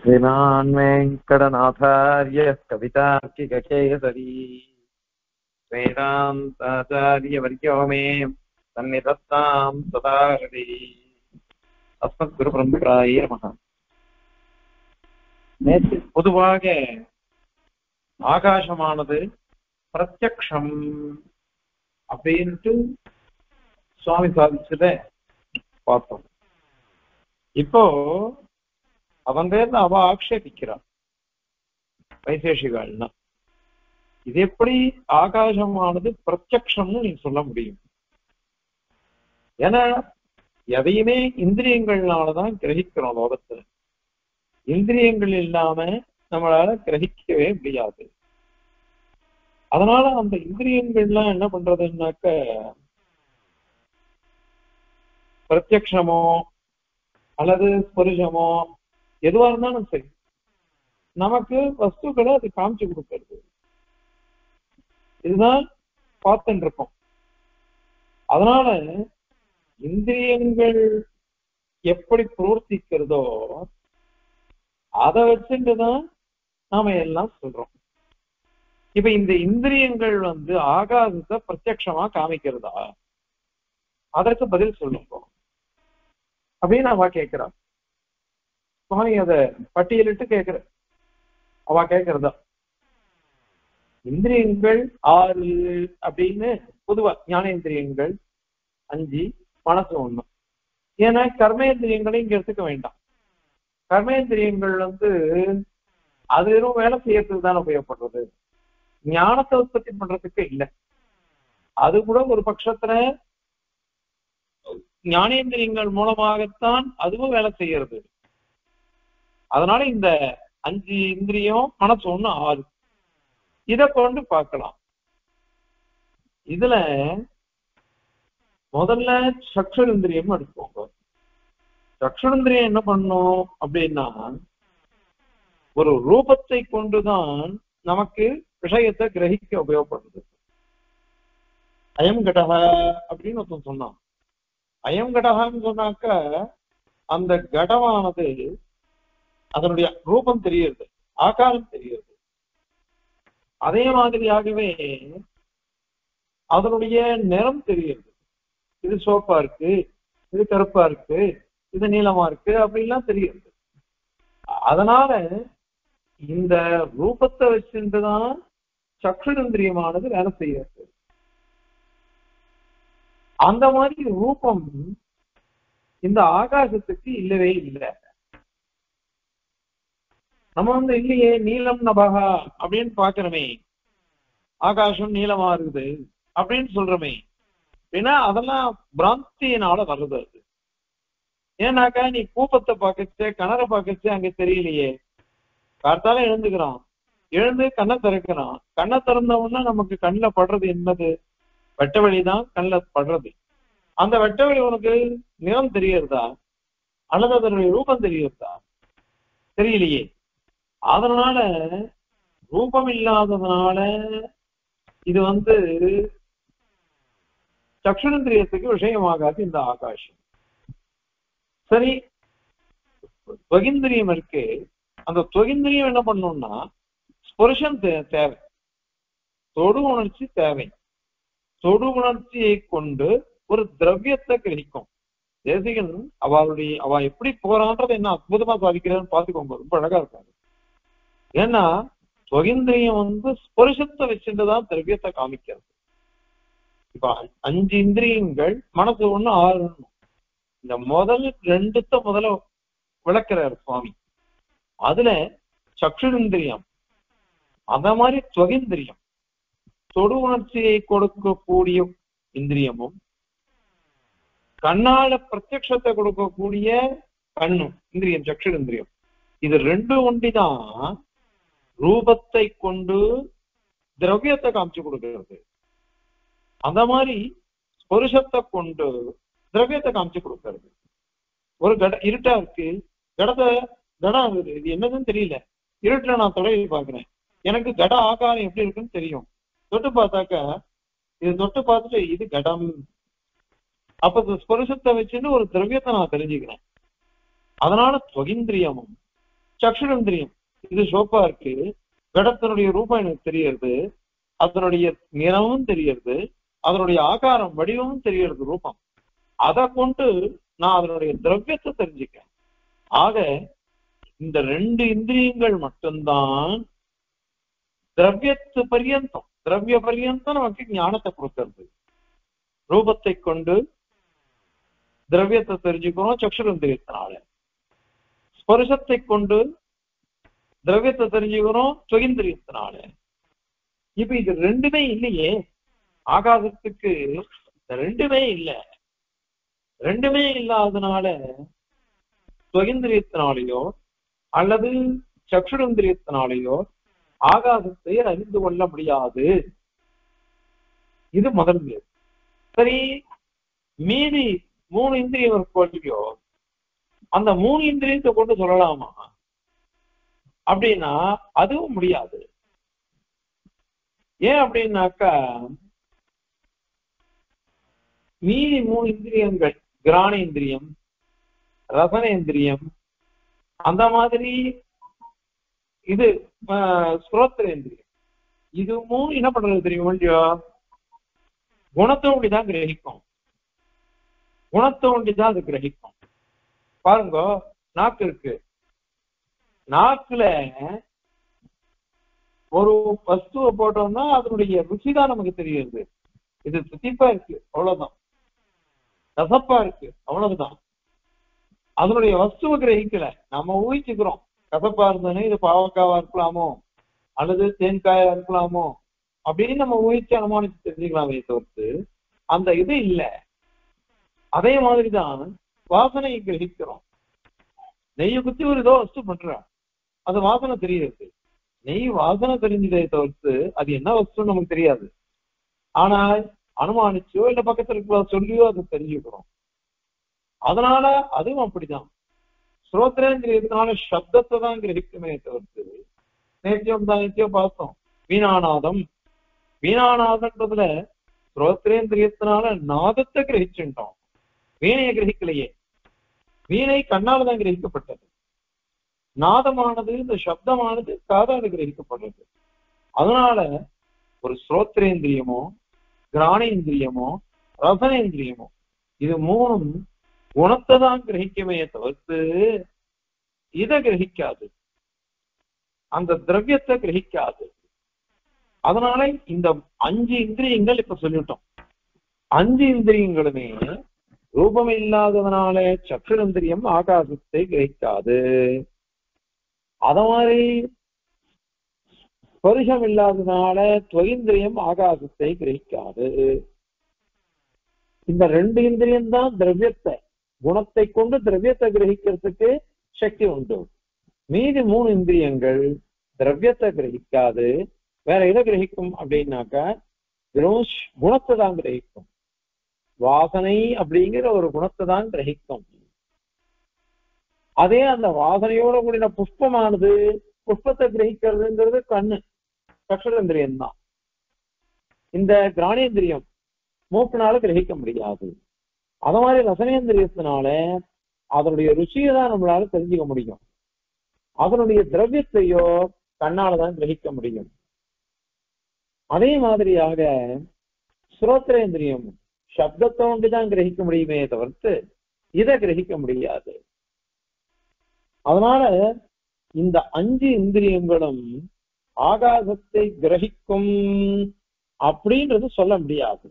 श्रीमान् वेङ्कटनाथार्य कवितार्किककेसरी वेदान्ताचार्यवर्यो मे सन्निधत्ताम् सदा हृदि அஸ்மத்குருபரம்பராய நமக நேற்று பொதுவாக ஆகாசமானது பிரத்யக்ஷம் அப்படின்ட்டு சுவாமி சாதிச்சத பார்த்தோம் இப்போ அவங்க இருந்து அவ ஆக்ஷேபிக்கிறான் வைசேஷிகள்னா இது எப்படி ஆகாசமானது பிரத்யக்ஷம்னு நீ சொல்ல முடியும் ஏன்னா எதையுமே இந்திரியங்கள்னாலதான் கிரகிக்கிறோம் லோகத்துல இந்திரியங்கள் இல்லாம நம்மளால கிரகிக்கவே முடியாது அதனால அந்த இந்திரியங்கள்லாம் என்ன பண்றதுன்னாக்க பிரத்யக்ஷமோ அல்லது ஸ்பருஷமோ எதுவா இருந்தாலும் சரி நமக்கு வஸ்துக்களை அது காமிச்சு கொடுக்கறது இதுதான் பார்த்துட்டு இருக்கோம் அதனால இந்திரியங்கள் எப்படி பிரவர்த்திக்கிறதோ அதை வச்சுட்டுதான் நாம எல்லாம் சொல்றோம் இப்ப இந்த இந்திரியங்கள் வந்து ஆகாசத்தை பிரத்யக்ஷமா காமிக்கிறதா அதற்கு பதில் சொல்லுங்க அப்படின்னு அவ கேட்கிறா சுவாமி அத பட்டியலிட்டு கேட்கிற அவ கேட்கறதா இந்திரியங்கள் ஆறு அப்படின்னு பொதுவா ஞானேந்திரியங்கள் அஞ்சு மனசு ஒண்ணு ஏன்னா கர்மேந்திரியங்களை இங்க எடுத்துக்க வேண்டாம் கர்மேந்திரியங்கள் வந்து அது வெறும் வேலை செய்யறதுக்கு தானே உபயோகப்படுறது ஞானத்தை உற்பத்தி பண்றதுக்கு இல்லை அது கூட ஒரு பட்சத்துல ஞானேந்திரியங்கள் மூலமாகத்தான் அதுவும் வேலை செய்யறது அதனால இந்த அஞ்சு இந்திரியம் மனசு ஒண்ணு ஆறு இத கொண்டு பார்க்கலாம் இதுல முதல்ல சக்ஷுரந்திரியம் எடுத்துக்கோங்க சக்ஷுரந்திரியம் என்ன பண்ணும் அப்படின்னா ஒரு ரூபத்தை கொண்டுதான் நமக்கு விஷயத்தை கிரகிக்க உபயோகப்படுது அயம் கடக அப்படின்னு ஒருத்தன் சொன்னான் அயம் கடகான்னு சொன்னாக்க அந்த கடமானது அதனுடைய ரூபம் தெரியுது ஆகாரம் தெரியுது அதே மாதிரியாகவே அதனுடைய நிறம் தெரியுது இது சோப்பா இருக்கு இது கருப்பா இருக்கு இது நீளமா இருக்கு அப்படின்லாம் தெரியுது அதனால இந்த ரூபத்தை வச்சுட்டுதான் சக்ஷுரந்திரியமானது வேலை செய்யாது அந்த மாதிரி ரூபம் இந்த ஆகாசத்துக்கு இல்லவே இல்லை நம்ம வந்து இல்லையே நீலம் நபகா அப்படின்னு பாக்குறோமே ஆகாசம் நீளமா இருக்குது அப்படின்னு சொல்றோமே ஏன்னா அதெல்லாம் பிராந்தியினால வருது அது ஏன்னாக்கா நீ கூப்பத்தை பார்க்கச்சு கிணற பார்க்கச்சு அங்க தெரியலையே கார்த்தால எழுந்துக்கிறான் எழுந்து கண்ணை திறக்கிறான் கண்ணை திறந்தவொன்னா நமக்கு கண்ணில் படுறது என்னது வெட்ட வழிதான் கண்ணில் படுறது அந்த வெட்ட வழி உனக்கு நிறம் தெரியறதா அல்லது அதனுடைய ரூபம் தெரியறதா தெரியலையே அதனால ரூபம் இல்லாததுனால இது வந்து சக்ஷுரந்திரியத்துக்கு விஷயமாகாது இந்த ஆகாஷம் சரி தொகிந்திரியம் இருக்கு அந்த தொகிந்திரியம் என்ன பண்ணும்னா ஸ்புருஷம் தேவை தொடு உணர்ச்சி தேவை தொடு உணர்ச்சியை கொண்டு ஒரு திரவியத்தை கிரகிக்கும் தேசிகன் அவளுடைய அவ எப்படி போறான்றதை என்ன அற்புதமா சாதிக்கிறான்னு பாத்துக்கோங்க ரொம்ப அழகா இருக்காங்க ஏன்னா தொகிந்திரியம் வந்து ஸ்புருஷத்தை வச்சுட்டுதான் திரவியத்தை காமிக்கிறது இப்ப அஞ்சு இந்திரியங்கள் மனசு ஒண்ணு ஆறு இந்த முதல் ரெண்டுத்த முதல்ல விளக்குறார் சுவாமி அதுல சக்ஷுரிந்திரியம் அத மாதிரி தொகிந்திரியம் தொடு உணர்ச்சியை கொடுக்கக்கூடிய இந்திரியமும் கண்ணால பிரத்யக்ஷத்தை கொடுக்கக்கூடிய கண்ணும் இந்திரியம் சக்ஷுரிந்திரியம் இது ரெண்டு ஒண்டிதான் ரூபத்தை கொண்டு திரவியத்தை காமிச்சு கொடுக்கிறது அந்த மாதிரி ஸ்பருஷத்தை கொண்டு திரவியத்தை காமிச்சு கொடுக்கறது ஒரு கட இருட்டா இருக்கு கடத்தை கடம் ஆகுது இது என்னதுன்னு தெரியல இருட்டுல நான் தொலைவி பாக்குறேன் எனக்கு கட ஆகாரம் எப்படி இருக்குன்னு தெரியும் தொட்டு பார்த்தாக்கா இது தொட்டு பார்த்துட்டு இது கடம் அப்ப இந்த ஸ்பருஷத்தை வச்சுன்னு ஒரு திரவியத்தை நான் தெரிஞ்சுக்கிறேன் அதனால தொகிந்திரியமும் சக்ஷுரந்திரியம் இது சோப்பா இருக்கு கடத்தினுடைய ரூபம் எனக்கு தெரியறது அதனுடைய நிறமும் தெரியறது அதனுடைய ஆகாரம் வடிவமும் தெரியறது ரூபம் அதை கொண்டு நான் அதனுடைய திரவியத்தை தெரிஞ்சுக்கிறேன் ஆக இந்த ரெண்டு இந்திரியங்கள் மட்டும்தான் திரவியத்து பரியந்தம் திரவிய பரியந்தம் நமக்கு ஞானத்தை கொடுக்கறது ரூபத்தை கொண்டு திரவியத்தை தெரிஞ்சுக்கிறோம் சக்ஷுரந்திரியத்தினால ஸ்பர்சத்தை கொண்டு திரவியத்தை தெரிஞ்சுக்கிறோம் சுகிந்திரியத்தினால இப்ப இது ரெண்டுமே இல்லையே ஆகாசத்துக்கு இந்த ரெண்டுமே இல்ல ரெண்டுமே இல்லாதனால சுகிந்திரியத்தினாலேயோ அல்லது சக்ஷுரந்திரியத்தினாலேயோ ஆகாசத்தை அறிந்து கொள்ள முடியாது இது முதல் நிலை. சரி மீதி மூணு இந்திரியம் இருக்கோ இல்லையோ அந்த மூணு இந்திரியத்தை கொண்டு சொல்லலாமா அப்படின்னா அதுவும் முடியாது ஏன் அப்படின்னாக்கா மீதி மூணு இந்திரியங்கள் கிராணேந்திரியம் ரசனேந்திரியம் அந்த மாதிரி இது ஸ்ரோத்திரேந்திரியம் இது மூணு என்ன பண்றது தெரியுமா இல்லையோ குணத்தை ஒண்டிதான் கிரகிக்கும் குணத்தை ஒண்டிதான் அது கிரகிக்கும் பாருங்க நாக்கு இருக்கு நாக்குல ஒரு வஸ்துவை போட்டோம்னா அதனுடைய ருசி தான் நமக்கு தெரியுது இது தித்திப்பா இருக்கு அவ்வளவுதான் கசப்பா இருக்கு அவ்வளவுதான் அதனுடைய வஸ்துவை கிரகிக்கல நம்ம ஊகிச்சுக்கிறோம் கசப்பா இருந்ததுன்னு இது பாவக்காவா இருக்கலாமோ அல்லது தேன்காயா இருக்கலாமோ அப்படின்னு நம்ம ஊகிச்சு அனுமானிச்சு தெரிஞ்சுக்கலாமே தவிர்த்து அந்த இது இல்ல அதே மாதிரிதான் வாசனையை கிரகிக்கிறோம் நெய்யை குத்தி ஒரு ஏதோ வஸ்து பண்றோம் அது வாசனை தெரியுது நெய் வாசனை தெரிஞ்சதே தவிர்த்து அது என்ன வஸ்துன்னு நமக்கு தெரியாது ஆனால் அனுமானிச்சோ இல்ல பக்கத்துல இருக்கிற சொல்லியோ அதை தெரிஞ்சுக்கிறோம் அதனால அதுவும் அப்படிதான் ஸ்ரோத்ரேந்திரியத்தினால சப்தத்தை தான் கிரகிக்குமே தவிர்த்து நேத்தியம் தான் நித்தியம் பார்த்தோம் வீணாநாதம் வீணாநாதன்றதுல ஸ்ரோத்ரேந்திரியத்தினால நாதத்தை கிரகிச்சுட்டோம் வீணையை கிரகிக்கலையே வீணை கண்ணால தான் கிரகிக்கப்பட்டது நாதமானது இந்த சப்தமானது காதால கிரகிக்கப்படுறது அதனால ஒரு ஸ்ரோத்ரேந்திரியமோ கிராணேந்திரியமோ ரசனேந்திரியமோ இது மூணும் குணத்தை தான் கிரகிக்குமே தவிர்த்து இதை கிரகிக்காது அந்த திரவியத்தை கிரகிக்காது அதனால இந்த அஞ்சு இந்திரியங்கள் இப்ப சொல்லிட்டோம் அஞ்சு இந்திரியங்களுமே ரூபம் இல்லாததுனால சக்கரந்திரியம் ஆகாசத்தை கிரகிக்காது அத மாதிரி ஸ்பருஷம் இல்லாததுனால துவயிந்திரியம் ஆகாசத்தை கிரகிக்காது இந்த ரெண்டு இந்திரியம் தான் திரவியத்தை குணத்தை கொண்டு திரவியத்தை கிரகிக்கிறதுக்கு சக்தி உண்டு மீதி மூணு இந்திரியங்கள் திரவியத்தை கிரகிக்காது வேற எதை கிரகிக்கும் அப்படின்னாக்கா வெறும் குணத்தை தான் கிரகிக்கும் வாசனை அப்படிங்கிற ஒரு குணத்தை தான் கிரகிக்கும் அதே அந்த வாசனையோட கூடின புஷ்பமானது புஷ்பத்தை கிரகிக்கிறதுங்கிறது கண்ணு சக்ஷரேந்திரியம் தான் இந்த கிராணேந்திரியம் மூக்குனால கிரகிக்க முடியாது அத மாதிரி ரசனேந்திரியத்தினால அதனுடைய ருச்சியை தான் நம்மளால தெரிஞ்சுக்க முடியும் அதனுடைய திரவியத்தையோ கண்ணால தான் கிரகிக்க முடியும் அதே மாதிரியாக ஸ்ரோத்ரேந்திரியம் சப்தத்தை ஒன்றுதான் கிரகிக்க முடியுமே தவிர்த்து இதை கிரகிக்க முடியாது அதனால இந்த அஞ்சு இந்திரியங்களும் ஆகாசத்தை கிரகிக்கும் அப்படின்றது சொல்ல முடியாது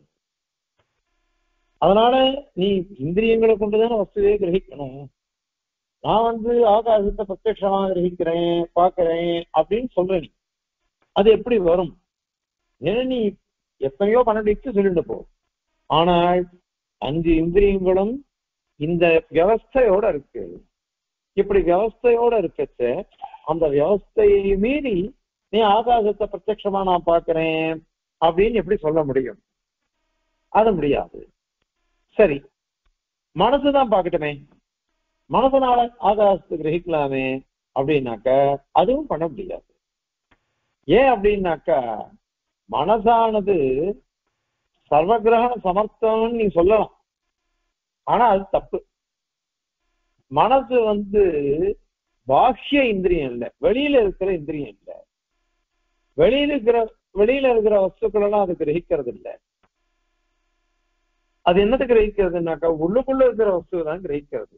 அதனால நீ இந்திரியங்களை கொண்டுதானே வஸ்துவே கிரகிக்கணும் நான் வந்து ஆகாசத்தை பிரத்யட்சமா கிரகிக்கிறேன் பாக்குறேன் அப்படின்னு சொல்ற நீ அது எப்படி வரும் ஏன்னா நீ எத்தனையோ பன்னெண்டு சொல்லிட்டு போ ஆனால் அஞ்சு இந்திரியங்களும் இந்த வியவஸ்தையோட இருக்கு இப்படி வியவஸ்தையோட இருக்கச்ச அந்த வியவஸ்தையை மீறி நீ ஆகாசத்தை பிரத்யட்சமா நான் பாக்குறேன் அப்படின்னு எப்படி சொல்ல முடியும் அது முடியாது சரி மனசுதான் பாக்கட்டுமே மனசனால ஆகாசத்தை கிரகிக்கலாமே அப்படின்னாக்க அதுவும் பண்ண முடியாது ஏன் அப்படின்னாக்கா மனசானது சர்வகிரகண சமர்த்தம்னு நீ சொல்லலாம் ஆனா அது தப்பு மனசு வந்து பாஹ்ய இந்திரியம் இல்ல வெளியில இருக்கிற இந்திரியம் இல்ல வெளியில இருக்கிற வெளியில இருக்கிற வஸ்துக்கள் எல்லாம் அது கிரகிக்கிறது இல்ல அது என்னது கிரகிக்கிறதுனாக்கா உள்ளுக்குள்ள இருக்கிற வஸ்து தான் கிரகிக்கிறது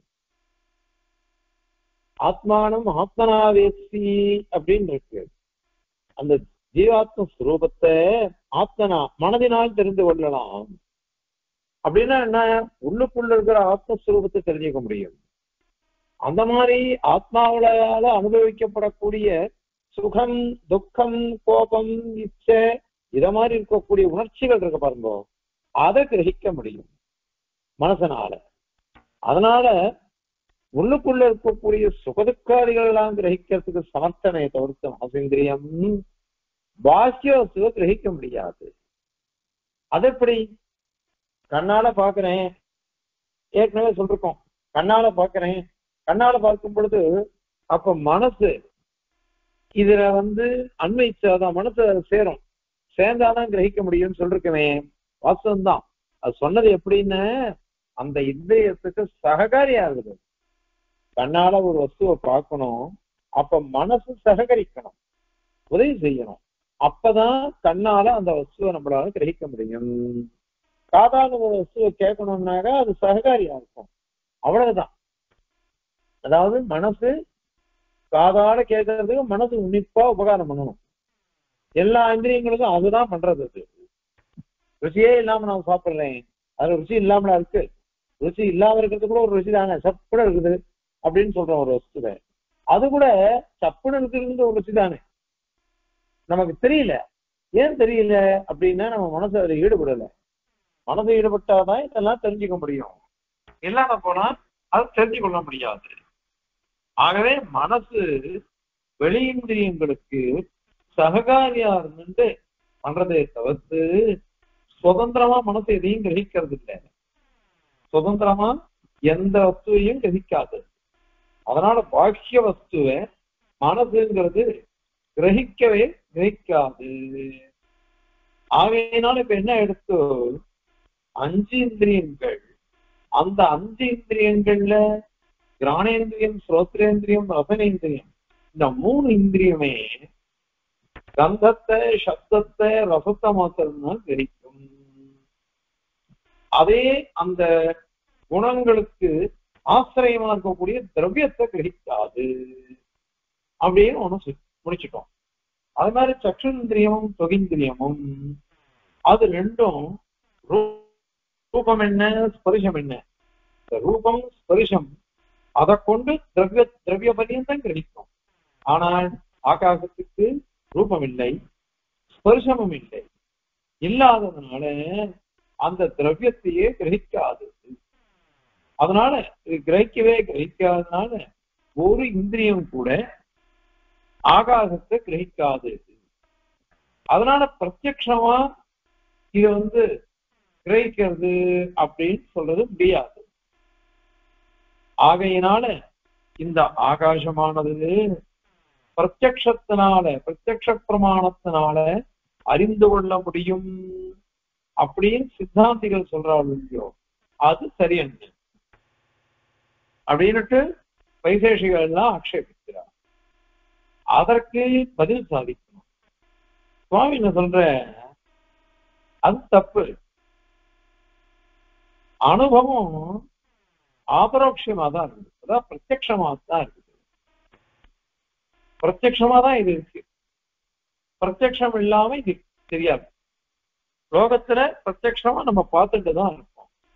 ஆத்மானம் ஆத்மனாவேசி அப்படின்னு இருக்கு அந்த ஜீவாத்ம ஸ்வரூபத்தை ஆத்மனா மனதினால் தெரிந்து கொள்ளலாம் அப்படின்னா என்ன உள்ளுக்குள்ள இருக்கிற ஆத்மஸ்வரூபத்தை தெரிஞ்சுக்க முடியும் அந்த மாதிரி ஆத்மாவளால அனுபவிக்கப்படக்கூடிய சுகம் துக்கம் கோபம் இச்சை இத மாதிரி இருக்கக்கூடிய உணர்ச்சிகள் இருக்கு பாருங்க அதை கிரகிக்க முடியும் மனசனால அதனால உள்ளுக்குள்ள இருக்கக்கூடிய சுகதுக்காதிகள் எல்லாம் கிரகிக்கிறதுக்கு சமர்த்தனை தவிர்த்து மனசேந்திரியம் பாக்கிய வஸ்துவை கிரகிக்க முடியாது அது எப்படி கண்ணால பாக்குறேன் ஏற்கனவே சொல்லிருக்கோம் கண்ணால பாக்குறேன் கண்ணால பார்க்கும் பொழுது அப்ப மனசு இதுல வந்து அண்மைச்சாதான் மனசு அதுல சேரும் சேர்ந்தாதான் கிரகிக்க முடியும்னு சொல்லிருக்கவே வாஸ்தவம் அது சொன்னது எப்படின்னு அந்த இந்திரியத்துக்கு சககாரியா இருக்குது கண்ணால ஒரு வஸ்துவை பார்க்கணும் அப்ப மனசு சககரிக்கணும் உதவி செய்யணும் அப்பதான் கண்ணால அந்த வஸ்துவை நம்மளால கிரகிக்க முடியும் காதால ஒரு வஸ்துவை கேட்கணும்னாக்கா அது சககாரியா இருக்கும் அவ்வளவுதான் அதாவது மனசு காதால கேட்கறதுக்கு மனசு உன்னிப்பா உபகாரம் பண்ணணும் எல்லா இந்திரியங்களுக்கும் அதுதான் பண்றது அது ருசியே இல்லாம நான் சாப்பிடுறேன் அது ருசி இல்லாமலா இருக்கு ருசி இல்லாம இருக்கிறது கூட ஒரு ருசி தானே சப்புட இருக்குது அப்படின்னு சொல்றோம் ஒரு வஸ்துவை அது கூட சப்புட இருக்கிறது ஒரு ருசி தானே நமக்கு தெரியல ஏன் தெரியல அப்படின்னா நம்ம மனசு அதுல ஈடுபடல மனசு ஈடுபட்டாதான் இதெல்லாம் தெரிஞ்சுக்க முடியும் இல்லாம போனா அது தெரிஞ்சு கொள்ள முடியாது ஆகவே மனசு வெளியிந்திரியங்களுக்கு சககாரியா இருந்து பண்றதை தவிர்த்து சுதந்திரமா மனசு எதையும் கிரகிக்கிறது இல்லை சுதந்திரமா எந்த வஸ்துவையும் கிரகிக்காது அதனால பாக்கிய வஸ்துவை மனசுங்கிறது கிரகிக்கவே கிரகிக்காது ஆகையினால இப்ப என்ன எடுத்து அஞ்சு இந்திரியங்கள் அந்த அஞ்சு இந்திரியங்கள்ல கிராணேந்திரியம் ஸ்ரோத்ரேந்திரியம் ரசனேந்திரியம் இந்த மூணு இந்திரியமே கந்தத்தை சப்தத்தை ரசத்தை மாத்திரம்தான் கிரகிக்கும் அதே அந்த குணங்களுக்கு ஆசிரியமா இருக்கக்கூடிய திரவியத்தை கிரகிக்காது அப்படின்னு ஒண்ணு முடிச்சிட்டோம் அது மாதிரி சக்ஷுந்திரியமும் தொகிந்திரியமும் அது ரெண்டும் ரூபம் என்ன ஸ்பரிசம் என்ன இந்த ரூபம் ஸ்பரிசம் அதை கொண்டு திரவிய திரவிய பரியந்தம் கிரகிக்கும் ஆனால் ஆகாசத்துக்கு ரூபம் இல்லை ஸ்பர்சமும் இல்லை இல்லாததுனால அந்த திரவியத்தையே கிரகிக்காது அதனால இது கிரகிக்கவே கிரகிக்காததுனால ஒரு இந்திரியம் கூட ஆகாசத்தை கிரகிக்காது அதனால பிரத்யக்ஷமா இது வந்து கிரகிக்கிறது அப்படின்னு சொல்றது முடியாது ஆகையினால இந்த ஆகாசமானது பிரத்யக்ஷத்தினால பிரத்யக்ஷ பிரமாணத்தினால அறிந்து கொள்ள முடியும் அப்படின்னு சித்தாந்திகள் சொல்றாள் இல்லையோ அது சரியன்று அப்படின்னுட்டு வைசேஷிகள் எல்லாம் ஆக்ஷேபிக்கிறார் அதற்கு பதில் சாதிக்கணும் சுவாமி என்ன சொல்ற அது தப்பு அனுபவம் ஆபரோட்சியமா தான் இருக்குது அதான் பிரத்யக்ஷமா தான் இருக்குது பிரத்யக்ஷமா தான் இது இருக்கு பிரத்யக்ஷம் இல்லாம இது தெரியாது லோகத்துல பிரத்யக்ஷமா நம்ம பார்த்துட்டு தான் இருக்கோம்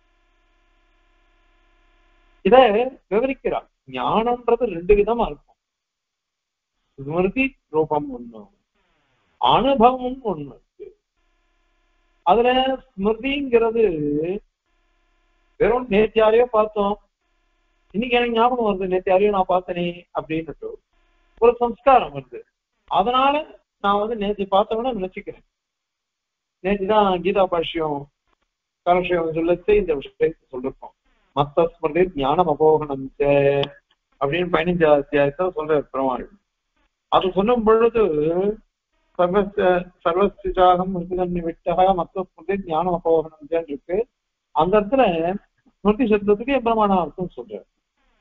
இத விவரிக்கிறார் ஞானம்ன்றது ரெண்டு விதமா இருக்கும் ஸ்மிருதி ரூபம் ஒண்ணு அனுபவம் ஒண்ணு இருக்கு அதுல ஸ்மிருதிங்கிறது வெறும் நேற்று யாரையோ பார்த்தோம் இன்னைக்கு எனக்கு ஞாபகம் வருது நேற்று யாரையோ நான் பார்த்தனே அப்படின்னுட்டு ஒரு சம்ஸ்காரம் வருது அதனால நான் வந்து நேற்று பார்த்தவன நினைச்சுக்கிறேன் நேற்று தான் கீதா பாஷ்யம் கலட்சியம் சொல்லச்சு இந்த விஷயத்தை சொல்லிருக்கோம் மத்த ஸ்மிருதி ஞானம் அபோகனம் அப்படின்னு பதினஞ்சு அத்தியாயத்தை சொல்ற பெருமாள் அது சொல்லும் பொழுது சர்வ சர்வசிஜாகம் விட்டக மத்த ஸ்மிருதி ஞானம் அபோகனம் இருக்கு அந்த இடத்துல ஸ்மிருதி சப்தத்துக்கு பிரமாண அர்த்தம் சொல்றாரு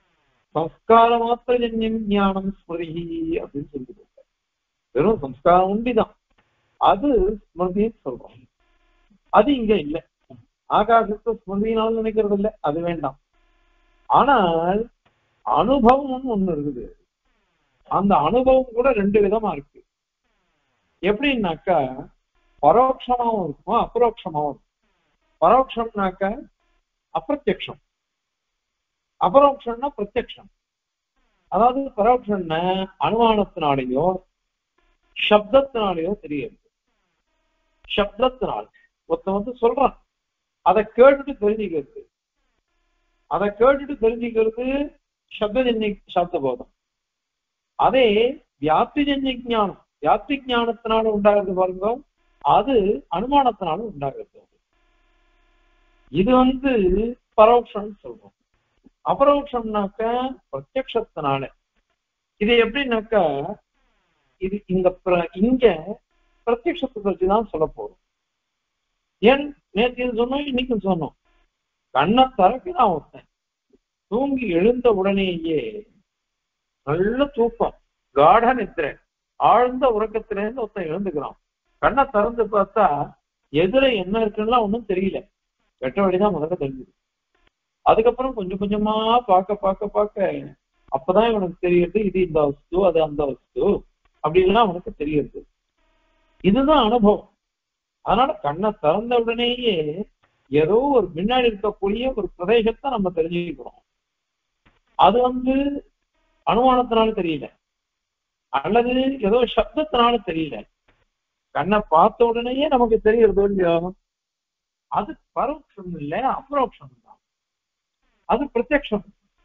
சம்ஸ்கார மாத்திர ஜன்யம் ஞானம் ஸ்மிருதி அப்படின்னு சொல்லிட்டு வெறும் சம்ஸ்காரம் உண்டிதான் அது ஸ்மிருதின்னு சொல்றோம் அது இங்க இல்ல ஆகாசத்தை ஸ்மிருதினாலும் நினைக்கிறது இல்ல அது வேண்டாம் ஆனால் அனுபவம் ஒண்ணு இருக்குது அந்த அனுபவம் கூட ரெண்டு விதமா இருக்கு எப்படின்னாக்கா பரோட்சமாவும் இருக்கும் அபரோட்சமாவும் இருக்கும் பரோட்சம்னாக்க அப்பிரத்யக்ஷம் அபரோக்ஷம்னா பிரத்யக்ஷம் அதாவது பரோட்சம்னா அனுமானத்தினாலேயோ சப்தத்தினாலேயோ தெரியுது சப்தத்தினால் ஒருத்தன் வந்து சொல்றான் அதை கேட்டுட்டு தெரிஞ்சுக்கிறது அதை கேட்டுட்டு தெரிஞ்சுக்கிறது சப்தஜன்ய சப்த போதம் அதே வியாப்திஜன்ய ஞானம் வியாப்தி ஞானத்தினால உண்டாகிறது பாருங்க அது அனுமானத்தினால உண்டாகிறது இது வந்து பரோட்சம் சொல்றோம் அபரோக்ஷம்னாக்க பிரத்யக்ஷத்தினால இது எப்படின்னாக்கா இது இந்த பிர- இங்க பிரத்யக்ஷத்தை பற்றி தான் சொல்ல போறோம் ஏன் நேற்று இது சொன்னோம் இன்னைக்கும் சொன்னோம் கண்ணை திறக்கிறான் ஒருத்தன் தூங்கி எழுந்த உடனேயே நல்ல தூக்கம் காட நித்திரை ஆழ்ந்த உறக்கத்திலேருந்து ஒருத்தன் எழுந்துக்கிறான் கண்ணை திறந்து பார்த்தா எதிர என்ன இருக்குன்னா ஒண்ணும் தெரியல வெட்ட வழிதான் முதல்ல தெரிஞ்சுது அதுக்கப்புறம் கொஞ்சம் கொஞ்சமா பார்க்க பார்க்க பார்க்க அப்பதான் இவனுக்கு தெரியுது இது இந்த வஸ்து அது அந்த வஸ்து அப்படின்லாம் அவனுக்கு தெரியுது இதுதான் அனுபவம் அதனால கண்ணை திறந்த உடனேயே ஏதோ ஒரு முன்னாடி இருக்கக்கூடிய ஒரு பிரதேசத்தை நம்ம தெரிஞ்சுக்கிறோம் அது வந்து அனுமானத்தினால தெரியல அல்லது ஏதோ சப்தத்தினால தெரியல கண்ணை பார்த்த உடனேயே நமக்கு தெரியறது இல்லையோ அது பரோட்சம் இல்ல அப்ரோக்ஷம் தான் அது பிரத்யக்ஷம்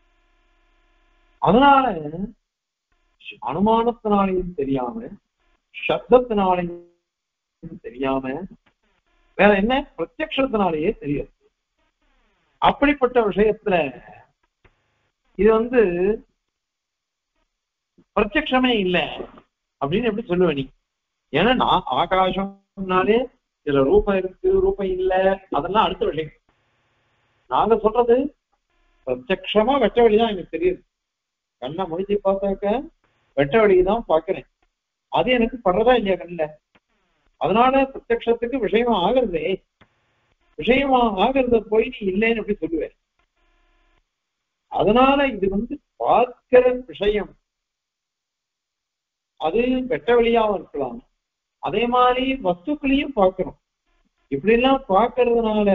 அதனால அனுமானத்தினாலையும் தெரியாம சப்தத்தினாலையும் தெரியாம வேற என்ன பிரத்யக்ஷத்தினாலேயே தெரியாது அப்படிப்பட்ட விஷயத்துல இது வந்து பிரத்யக்ஷமே இல்லை அப்படின்னு எப்படி சொல்லுவ நீ ஏன்னா நான் ஆகாசம்னாலே இதுல ரூபம் இருக்கு ரூபம் இல்ல அதெல்லாம் அடுத்த விஷயம் நாங்க சொல்றது பிரத்யக்ஷமா வெட்ட வழிதான் எனக்கு தெரியுது கண்ணை முடிச்சு பார்த்தாக்க வெட்ட வழிதான் பாக்குறேன் அது எனக்கு படுறதா இல்லையா கண்ணுல அதனால பிரத்யக்ஷத்துக்கு விஷயமா ஆகுறதே விஷயமா ஆகிறத போய் நீ இல்லைன்னு எப்படி சொல்லுவேன் அதனால இது வந்து பார்க்கிற விஷயம் அது வெட்ட வழியாவும் இருக்கலாம் அதே மாதிரி வஸ்துக்களையும் பார்க்கிறோம் இப்படி எல்லாம் பார்க்கறதுனால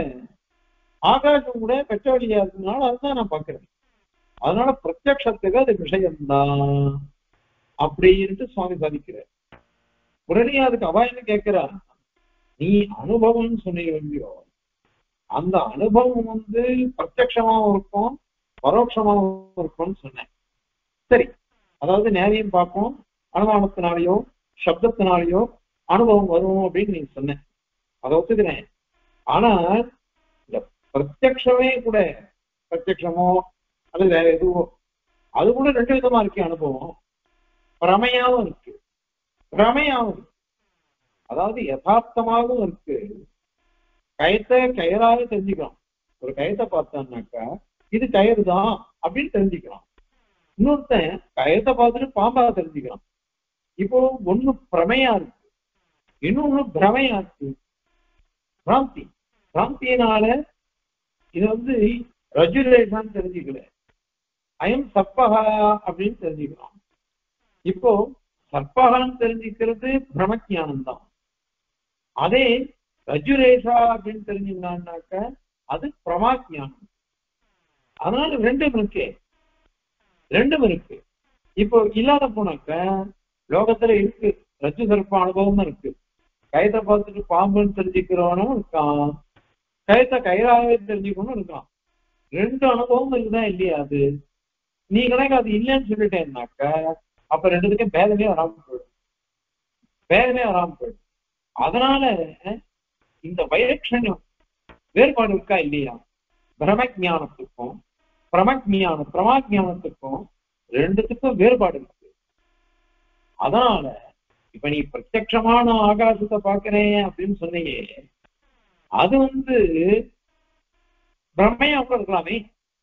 ஆகாசம் கூட வெட்ட வழியா இருக்கிறதுனால அதுதான் நான் பார்க்கிறேன் அதனால பிரத்யக்ஷத்துக்கு அது விஷயம்தான் அப்படின்ட்டு சுவாமி சாதிக்கிறார் உடனே அதுக்கு அவ என்ன கேட்கிறா நீ அனுபவம்னு சொன்னீங்க அந்த அனுபவம் வந்து பிரத்யக்ஷமாவும் இருக்கும் பரோட்சமாவும் இருக்கும்னு சொன்னேன் சரி அதாவது நேரையும் பார்ப்போம் அனுமானத்தினாலேயோ சப்தத்தினாலேயோ அனுபவம் வரும் அப்படின்னு நீங்க சொன்னேன் அதை ஒத்துக்கிறேன் ஆனா இந்த பிரத்யக்ஷமே கூட பிரத்யக்ஷமோ அல்லது வேற எதுவோ அது கூட ரெண்டு விதமா இருக்கு அனுபவம் பிரமையாவும் இருக்கு பிரமையாவும் இருக்கு அதாவது யதார்த்தமாகவும் இருக்கு கயத்தை கயராக தெரிஞ்சுக்கலாம் ஒரு கயத்தை பார்த்தோம்னாக்கா இது கயிறு தான் அப்படின்னு தெரிஞ்சுக்கலாம் இன்னொருத்தன் கயத்தை பார்த்துட்டு பாம்பா தெரிஞ்சுக்கலாம் இப்போ ஒண்ணு பிரமையா இருக்கு இன்னொன்னு பிரமையா இருக்கு பிராந்தி பிராந்தியினால இது வந்து ரஜுலேஷன் தெரிஞ்சுக்கல அயம் சப்பகா அப்படின்னு தெரிஞ்சுக்கலாம் இப்போ சர்ப்பகான்னு தெரிஞ்சுக்கிறது பிரமஜானம் தான் அதே ரஜுரேஷா அப்படின்னு தெரிஞ்சுக்கலாம்னாக்க அது பிரமாஜானம் அதனால ரெண்டும் இருக்கு ரெண்டும் இருக்கு இப்போ இல்லாத போனாக்க லோகத்துல இருக்கு ரஜு சர்ப்ப அனுபவம் இருக்கு கயத்தை பார்த்துட்டு பாம்புன்னு தெரிஞ்சுக்கிறவனும் இருக்கான் கயத்தை கயிறாகவே தெரிஞ்சுக்கணும் இருக்கான் ரெண்டு அனுபவம் இருக்குதான் இல்லையா அது நீ கணக்கு அது இல்லைன்னு சொல்லிட்டேன்னாக்க அப்ப ரெண்டுத்துக்கும் பேதமே வராம போயிடும் பேதமே வராம போயிடும் அதனால இந்த வைலட்சண்யம் வேறுபாடு இருக்கா இல்லையா பிரமஜானத்துக்கும் பிரமஜானம் பிரமாஜானத்துக்கும் ரெண்டுத்துக்கும் வேறுபாடு இருக்கு அதனால இப்ப நீ பிரத்யட்சமான ஆகாசத்தை பாக்குறேன் அப்படின்னு சொன்னியே அது வந்து பிரம்மையா கூட இருக்கலாமே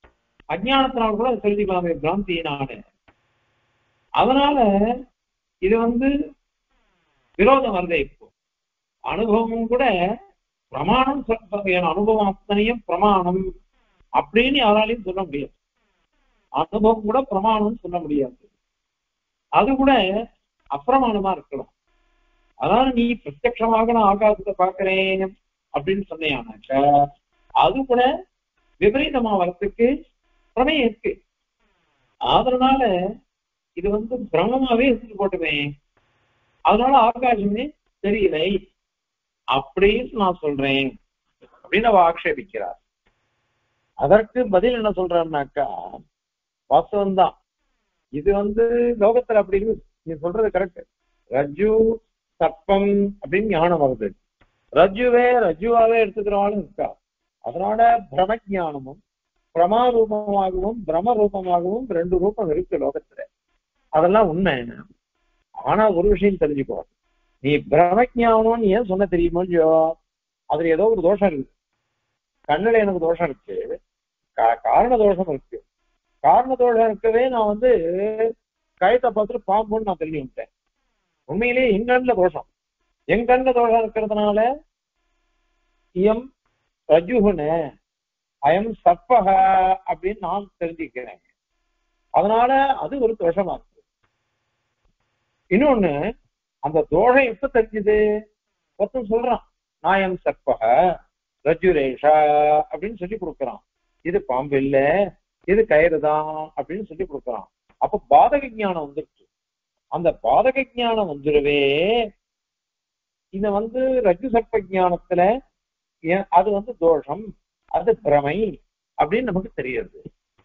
அஜ்ஞானத்தினால கூட அதை தெரிஞ்சுக்கலாமே பிராந்தியினால அதனால இது வந்து விரோதம் வருதே இப்போ அனுபவமும் கூட பிரமாணம் சொல்ற என் அனுபவம் அத்தனையும் பிரமாணம் அப்படின்னு யாராலையும் சொல்ல முடியாது அனுபவம் கூட பிரமாணம் சொல்ல முடியாது அது கூட அப்பிரமாணமா இருக்கலாம் அதான் நீ பிரத்யட்சமாக நான் ஆகாசத்தை பார்க்கிறேன் அப்படின்னு சொன்னேனாக்க அது கூட விபரீதமா வரத்துக்கு பிரமேயம் இருக்கு அதனால இது வந்து பிரமமாவே எடுத்துட்டு போட்டுமே அதனால ஆகாசமே தெரியலை அப்படின்னு நான் சொல்றேன் அப்படின்னு அவ ஆக்ஷேபிக்கிறார் அதற்கு பதில் என்ன சொல்றான்னாக்கா வாஸ்தவம் தான் இது வந்து லோகத்துல அப்படி இருக்கு நீ சொல்றது கரெக்ட் ரஜு சர்ப்பம் அப்படின்னு ஞானம் வருது ரஜுவே ரஜுவாவே எடுத்துக்கிறவாலும் இருக்கா அதனால பிரம ஞானமும் பிரமா ரூபமாகவும் பிரம ரூபமாகவும் ரெண்டு ரூபம் இருக்கு லோகத்துல அதெல்லாம் உண்மை ஆனா ஒரு விஷயம் தெரிஞ்சுக்கோ நீ பிரம ஞானம்னு ஏன் சொன்ன தெரியுமோ இல்லையோ அதுல ஏதோ ஒரு தோஷம் இருக்கு கண்ணுல எனக்கு தோஷம் இருக்கு கா- காரண தோஷம் இருக்கு காரண தோஷம் இருக்கவே நான் வந்து கயத்தை பார்த்துட்டு பாம்புன்னு நான் தெரிஞ்சு விட்டேன் உண்மையிலேயே என் கண்ணுல தோஷம் என் கண்ணுல தோஷம் இருக்கிறதுனால இயம் ரஜுகுன அயம் சர்ப்பக அப்படின்னு நான் தெரிஞ்சுக்கிறேன் அதனால அது ஒரு தோஷமா இருக்கு இன்னொன்னு அந்த தோஷம் எப்ப தெரிஞ்சுது ஒருத்தன் சொல்றான் நாயம் சர்ப்பக ரஜுரேஷா அப்படின்னு சொல்லி கொடுக்குறான் இது பாம்பு இல்ல இது கயிறு தான் அப்படின்னு சொல்லி கொடுக்குறான் அப்ப பாதக ஞானம் வந்துருச்சு அந்த பாதக ஞானம் வந்துருவே இத வந்து ரஜு சர்ப்ப ஞானத்துல ஏன் அது வந்து தோஷம் அது பிரமை அப்படின்னு நமக்கு தெரியுது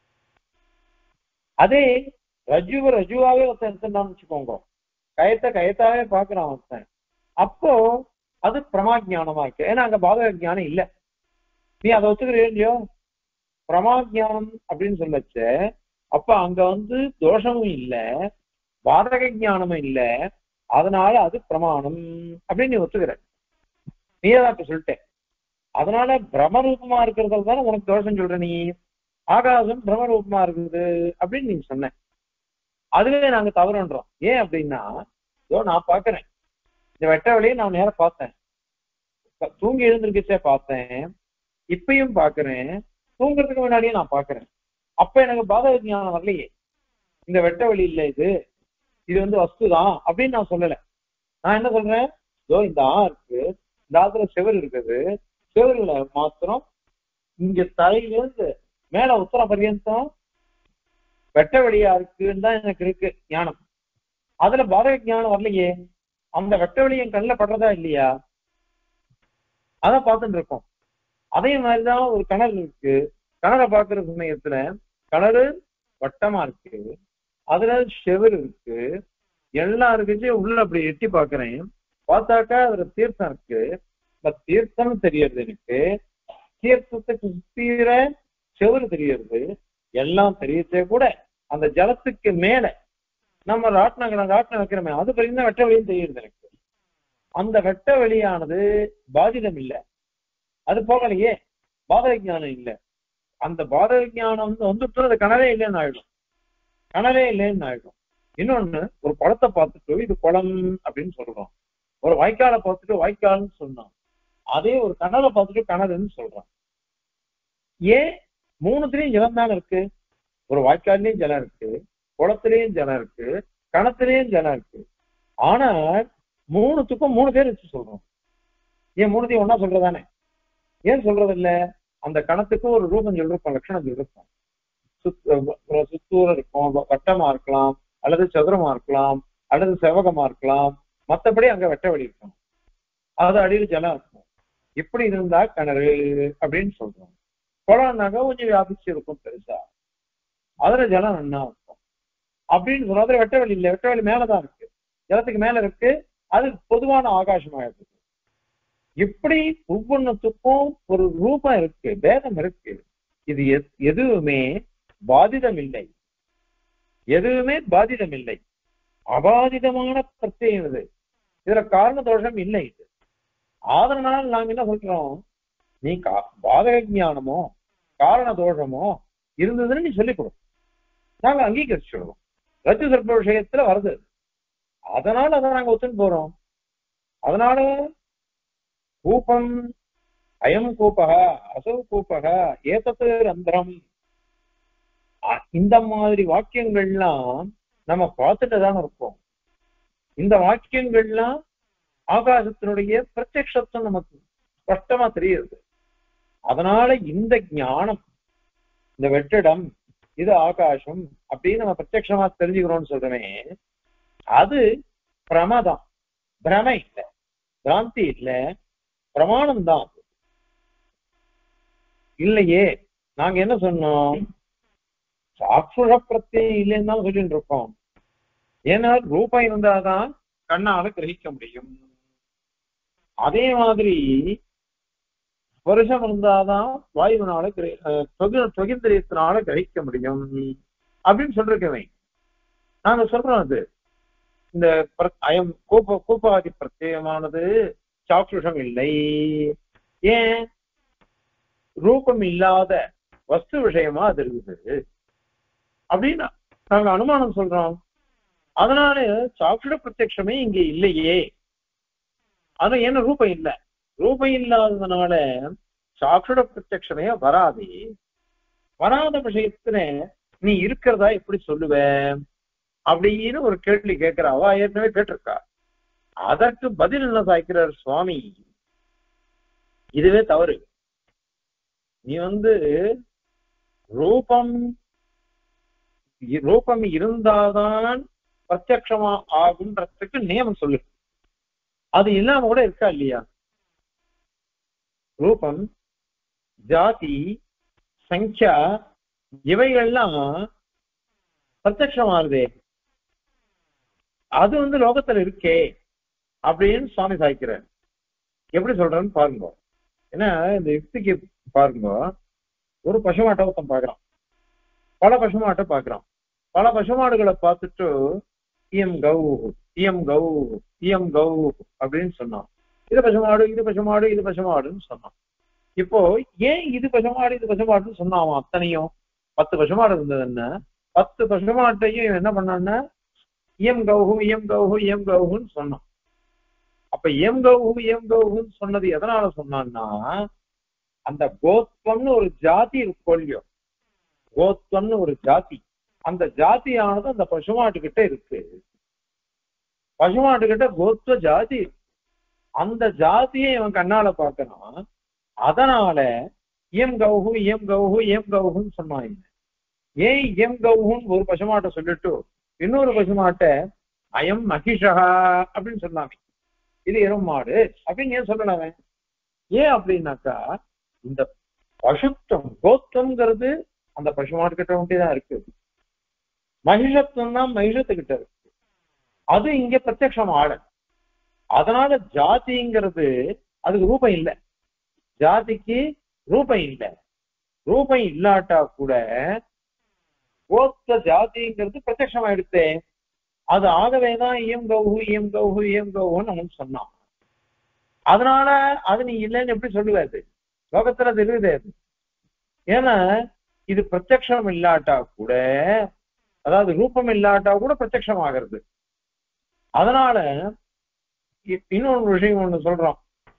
அதே ரஜுவ ரஜுவாவே ஒருத்தன் எடுத்துட்டான்னு வச்சுக்கோங்க கயத்தை கயத்தாவே பாக்குறான் ஒருத்தன் அப்போ அது பிரமா ஞானமா இருக்கு ஏன்னா அங்க பாதக ஞானம் இல்ல நீ அதை ஒத்துக்கிறீ இல்லையோ பிரமா ஞானம் அப்படின்னு சொல்லச்ச அப்ப அங்க வந்து தோஷமும் இல்ல பாதக ஞானமும் இல்ல அதனால அது பிரமாணம் அப்படின்னு நீ ஒத்துக்கிற நீ தான் இப்ப சொல்லிட்டேன் அதனால பிரமரூபமா இருக்கிறதால தானே உனக்கு தோஷம் சொல்ற நீ ஆகாசம் பிரமரூபமா இருக்குது அப்படின்னு நீ சொன்ன அதுவே நாங்க தவறுன்றோம் ஏன் அப்படின்னா இதோ நான் பாக்குறேன் இந்த வெட்ட வழியை நான் நேரம் பார்த்தேன் இப்ப தூங்கி எழுந்திருக்கச்சே பார்த்தேன் இப்பயும் பாக்குறேன் தூங்குறதுக்கு முன்னாடியே நான் பாக்குறேன் அப்ப எனக்கு பாதக ஞானம் வரலையே இந்த வெட்ட வழி இல்ல இது இது வந்து வஸ்துதான் அப்படின்னு நான் சொல்லல நான் என்ன சொல்றேன் இதோ இந்த ஆ இருக்கு இந்த ஆத்துல செவர் இருக்குது செவருல மாத்திரம் இங்க தலையில இருந்து மேல உத்தர பர்யந்தம் வெட்ட வெளியா இருக்குன்னு தான் எனக்கு இருக்கு ஞானம் அதுல பாதக ஞானம் வரலையே அந்த வெட்ட வெளி என் கண்ணில் படுறதா இல்லையா அதை பார்த்துட்டு இருக்கோம் அதே மாதிரிதான் ஒரு கிணறு இருக்கு கிணறை பார்க்கிற சமயத்துல கிணறு வட்டமா இருக்கு அதுல செவர் இருக்கு எல்லாம் இருக்குச்சு உள்ள அப்படி எட்டி பாக்குறேன் பார்த்தாக்கா அதுல தீர்த்தம் இருக்கு இந்த தீர்த்தம் தெரியறது எனக்கு தீர்த்தத்துக்கு சுத்தீர செவரு தெரியறது எல்லாம் தெரியறதே கூட அந்த ஜலத்துக்கு மேல நம்ம ராட்டினம் ராட்டினம் வைக்கிறோமே அது வரைக்கும் தான் வெட்ட வெளியும் தெரியுது எனக்கு அந்த வெட்ட வெளியானது பாதிதம் இல்லை அது போகலையே பாதக ஞானம் இல்லை அந்த பாதக ஞானம் வந்து வந்துட்டு அது கனவே இல்லைன்னு ஆயிடும் கனவே இல்லைன்னு ஆயிடும் இன்னொன்னு ஒரு குளத்தை பார்த்துட்டு இது குளம் அப்படின்னு சொல்றோம் ஒரு வாய்க்காலை பார்த்துட்டு வாய்க்கால்னு சொன்னோம் அதே ஒரு கனலை பார்த்துட்டு கனதுன்னு சொல்றான் ஏன் மூணுத்திலையும் ஜலம் தானே இருக்கு ஒரு வாய்க்கால்லையும் ஜலம் இருக்கு குளத்திலையும் ஜலம் இருக்கு கணத்திலையும் ஜலம் இருக்கு ஆனா மூணுத்துக்கும் மூணு பேர் வச்சு சொல்றோம் ஏன் மூணுத்தையும் ஒன்னா சொல்றதானே ஏன் சொல்றது இல்ல அந்த கணத்துக்கு ஒரு ரூபம் சொல்லிருப்போம் லட்சணம் சொல்லிருப்போம் சுத் சுத்தூரம் இருக்கும் வ- வட்டமா இருக்கலாம் அல்லது சதுரமா இருக்கலாம் அல்லது செவகமா இருக்கலாம் மத்தபடி அங்க வெட்ட வழி இருக்கும் அது அடியில் ஜலம் இருக்கும் இப்படி இருந்தா கிணறு அப்படின்னு சொல்றோம் குளம்னாக்கா கொஞ்சம் வியாபிச்சு இருக்கும் பெருசா அதுல ஜலம் நன்னா இருக்கும் அப்படின்னு சொல்றோம் அதுல வெட்ட வெளி இல்லை வெட்ட வெளி மேலதான் இருக்கு ஜலத்துக்கு மேல இருக்கு அது பொதுவான ஆகாசமா இருக்கு இப்படி ஒவ்வொன்றுத்துக்கும் ஒரு ரூபம் இருக்கு பேதம் இருக்கு இது எத்- எதுவுமே பாதிதம் இல்லை எதுவுமே பாதிதம் இல்லை அபாதிதமான பிரத்யம் இது இதுல காரண தோஷம் இல்லை இது ஆதரனால் நாங்க என்ன சொல்றோம் நீ கா- பாதக ஞானமோ காரண தோஷமோ இருந்ததுன்னு நீ சொல்லிக் கொடு நாங்க அங்கீகரிச்சுடுவோம் ரஜு சர்ப்ப விஷயத்துல வருது அதனால அதை நாங்க ஒத்துன்னு போறோம் அதனால கூப்பம் அயம் கூப்பக அசௌ கூப்பக ஏதத்து ரந்திரம் அ- இந்த மாதிரி வாக்கியங்கள்லாம் நம்ம பார்த்துட்டு தானே இருப்போம் இந்த வாக்கியங்கள்லாம் ஆகாசத்தினுடைய பிரத்யக்ஷத்துவம் நமக்கு ஸ்பஷ்டமா தெரியுது அதனால இந்த ஞானம் இந்த வெற்றிடம் இது ஆகாசம் அப்படின்னு நம்ம பிரத்யக்ஷமா தெரிஞ்சுக்கிறோம்னு சொல்றமே அது பிரமதம் பிரமை இல்ல பிராந்தி இல்ல பிரமாணம் தான் அது. இல்லையே நாங்க என்ன சொன்னோம் சாட்சுஷ பிரத்யம் இல்லைன்னு தான் சொல்லிட்டு இருக்கோம் ஏன்னா ரூபம் இருந்தாதான் கண்ணால கிரகிக்க முடியும் அதே மாதிரி ஸ்பர்சம் இருந்தாதான் வாயுவினால கிர- அஹ் தொகு- தொகிந்திரியத்தினால கிரகிக்க முடியும் அப்படின்னு சொல்லிருக்கவே நாங்க சொல்றோம் அது இந்த பிர- அயம் கூப்ப கூப்பாதி பிரத்யேகமானது சாக்ஷுஷம் இல்லை ஏன் ரூபம் இல்லாத வஸ்து விஷயமா அது இருக்குது அப்படின்னு நாங்க அனுமானம் சொல்றோம் அதனால சாக்ஷுட பிரத்யக்ஷமே இங்க இல்லையே அது என்ன ரூபம் இல்ல ரூபம் இல்லாததுனால சாக்ஷுட பிரத்யக்ஷமே வராது வராத விஷயத்துல நீ இருக்கிறதா எப்படி சொல்லுவ அப்படின்னு ஒரு கேள்வி கேட்கிற அவ ஏற்கனவே கேட்டிருக்கா அதற்கு பதில் என்ன சாய்க்கிறார் சுவாமி இதுவே தவறு நீ வந்து ரூபம் இ- ரூபம் இருந்தாதான் பிரத்யக்ஷமா ஆகுன்றதுக்கு நியமம் சொல்லு அது இல்லாம கூட இருக்கா இல்லையா ரூபம் ஜாதி சங்கியா இவைகள்லாம் பிரத்யக்ஷமாகுதே அது வந்து லோகத்துல இருக்கே அப்படின்னு சுவாமி சாய்க்கிறார் எப்படி சொல்றேன்னு பாருங்க ஏன்னா இந்த யுக்திக்கு பாருங்க ஒரு பசுமாட்டை ஒருத்தன் பாக்குறான் பல பசுமாட்டை பாக்குறான் பல பசுமாடுகளை பார்த்துட்டு இயம் கௌ இயம் கௌ இயம் கௌ அப்படின்னு சொன்னான் இது பசுமாடு இது பசுமாடு இது பசுமாடுன்னு சொன்னான் இப்போ ஏன் இது பசுமாடு இது பசுமாடுன்னு சொன்னான் அவன் அத்தனையும் பத்து பசுமாடு இருந்தது என்ன பத்து பசுமாட்டையும் இவன் என்ன பண்ணான்னா இயம் கௌஹு இயம் கௌஹு இயம் கௌஹுன்னு சொன்னான் அப்ப இயம் கௌஹு இயம் கௌஹுன்னு சொன்னது எதனால சொன்னான்னா அந்த கோத்வம்னு ஒரு ஜாதி இருக்கும் இல்லையோ கோத்வம்னு ஒரு ஜாதி அந்த ஜாதியானது அந்த பசுமாட்டு கிட்ட இருக்கு பசுமாட்டு கிட்ட கோத்வ ஜாதி இருக்கு. அந்த ஜாதியை இவன் கண்ணால பார்க்கறான் அதனால இயம் கௌஹு இயம் கௌஹு இயம் கௌஹுன்னு சொன்னான் இவன். ஏன் இயம் கௌஹுன்னு ஒரு பசுமாட்டை சொல்லிட்டு இன்னொரு பசுமாட்டை அயம் மகிஷா அப்படின்னு சொன்னாங்க இது எருமாடு அப்படின்னு ஏன் சொல்லலாமே ஏன் அப்படின்னாக்கா இந்த பசுத்தம் கோத்தம்ங்கிறது அந்த பசுமாடு கிட்ட ஒண்டிதான் இருக்கு மகிஷத்துவம் தான் மகிஷத்துக்கிட்ட இருக்கு அது இங்க பிரத்யக்ஷம் ஆட அதனால ஜாதிங்கிறது அதுக்கு ரூபம் இல்லை ஜாதிக்கு ரூபம் இல்லை ரூபம் இல்லாட்டா கூட கோத்த ஜாதிங்கிறது பிரத்யக்ஷம் ஆயிடுத்தே அது ஆகவேதான் இயம் கௌஹு இயம் கௌஹு இயம் கௌஹுன்னு அவன் சொன்னான் அதனால அது நீ இல்லைன்னு எப்படி சொல்லுவாரு லோகத்துல அது இருக்குது அது ஏன்னா இது பிரத்யக்ஷம் இல்லாட்டா கூட அதாவது ரூபம் இல்லாட்டா கூட பிரத்யக்ஷம் ஆகிறது அதனால இ- இன்னொரு விஷயம் ஒண்ணு சொல்றோம்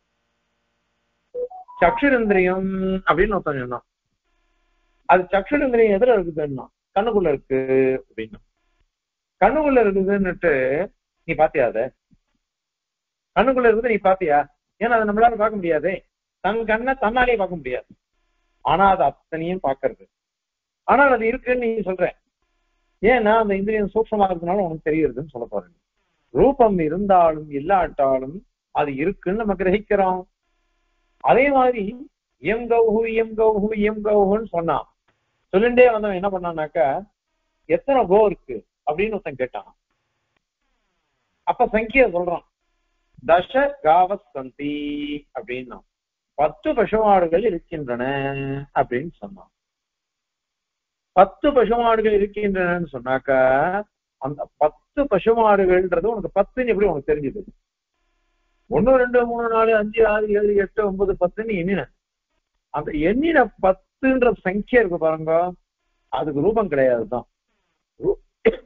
சக்ஷுரந்திரியம் அப்படின்னு ஒருத்தன் சொன்னான் அது சக்ஷுரந்திரியம் எதுல இருக்குதுன்னா கண்ணுக்குள்ள இருக்கு அப்படின்னா கண்ணுக்குள்ள இருக்குதுன்னுட்டு நீ பாத்தியா அத கண்ணுக்குள்ள இருக்குது நீ பாத்தியா ஏன்னா அதை நம்மளால பார்க்க முடியாதே தன் கண்ணை தன்னாலே பார்க்க முடியாது ஆனா அது அத்தனையும் பார்க்கறது ஆனால் அது இருக்குன்னு நீ சொல்ற ஏன்னா அந்த இந்திரியம் சூக்ஷமா இருக்கிறதுனால உனக்கு தெரியுதுன்னு சொல்ல போறேன் ரூபம் இருந்தாலும் இல்லாட்டாலும் அது இருக்குன்னு நம்ம கிரகிக்கிறோம் அதே மாதிரி எம் கௌஹு எம் கௌஹு எம் கௌஹுன்னு சொன்னான் சொல்லிண்டே வந்தவன் என்ன பண்ணான்னாக்கா எத்தனை கோ இருக்கு அப்படின்னு ஒருத்தன் கேட்டான் அப்ப சங்கியா சொல்றான் தச காவசந்தி அப்படின்னா பத்து பசுமாடுகள் இருக்கின்றன அப்படின்னு சொன்னான் பத்து பசுமாடுகள் இருக்கின்றனன்னு சொன்னாக்கா அந்த பத்து பசுமாடுகள்ன்றது உனக்கு பத்துன்னு எப்படி உனக்கு தெரிஞ்சது ஒன்னு ரெண்டு மூணு நாலு அஞ்சு ஆறு ஏழு எட்டு ஒன்பது பத்துன்னு எண்ணின அந்த எண்ணின பத்துன்ற சங்கியா இருக்கு பாருங்க அதுக்கு ரூபம் கிடையாதுதான் ரூ-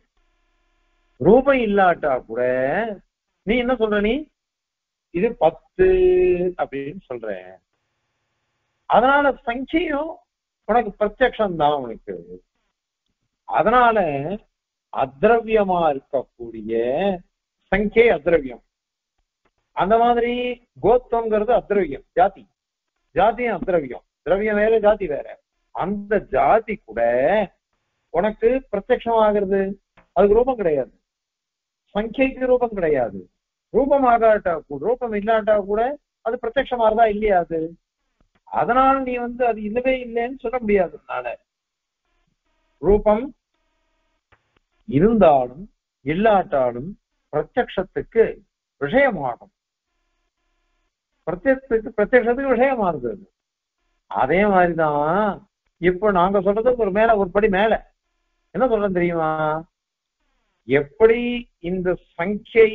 ரூபம் இல்லாட்டா கூட நீ என்ன சொல்ற நீ இது பத்து அப்படின்னு சொல்ற அதனால சங்கியும் உனக்கு பிரத்யக்ஷம் தான் உனக்கு அதனால அத்ரவியமா இருக்கக்கூடிய சங்கே அத்ரவியம் அந்த மாதிரி கோத்தம்ங்கிறது அத்ரவியம் ஜாதி ஜாதியும் அத்ரவியம் திரவியம் வேற ஜாதி வேற அந்த ஜாதி கூட உனக்கு பிரத்யக்ஷமாகிறது அதுக்கு ரூபம் கிடையாது சங்கைக்கு ரூபம் கிடையாது ரூபம் ஆகாட்டா கூட ரூபம் இல்லாட்டா கூட அது பிரத்யக்ஷமாறதா இல்லையா அது அதனால நீ வந்து அது இல்லவே இல்லைன்னு சொல்ல முடியாது அதனால ரூபம் இருந்தாலும் இல்லாட்டாலும் பிரத்யக்ஷத்துக்கு விஷயமாகும் பிரத்யத்துக்கு பிரத்யக்ஷத்துக்கு விஷயமாகுது அது அதே மாதிரிதான் இப்ப நாங்க சொல்றது ஒரு மேல ஒரு படி மேல என்ன சொல்றேன் தெரியுமா எப்படி இந்த சங்கை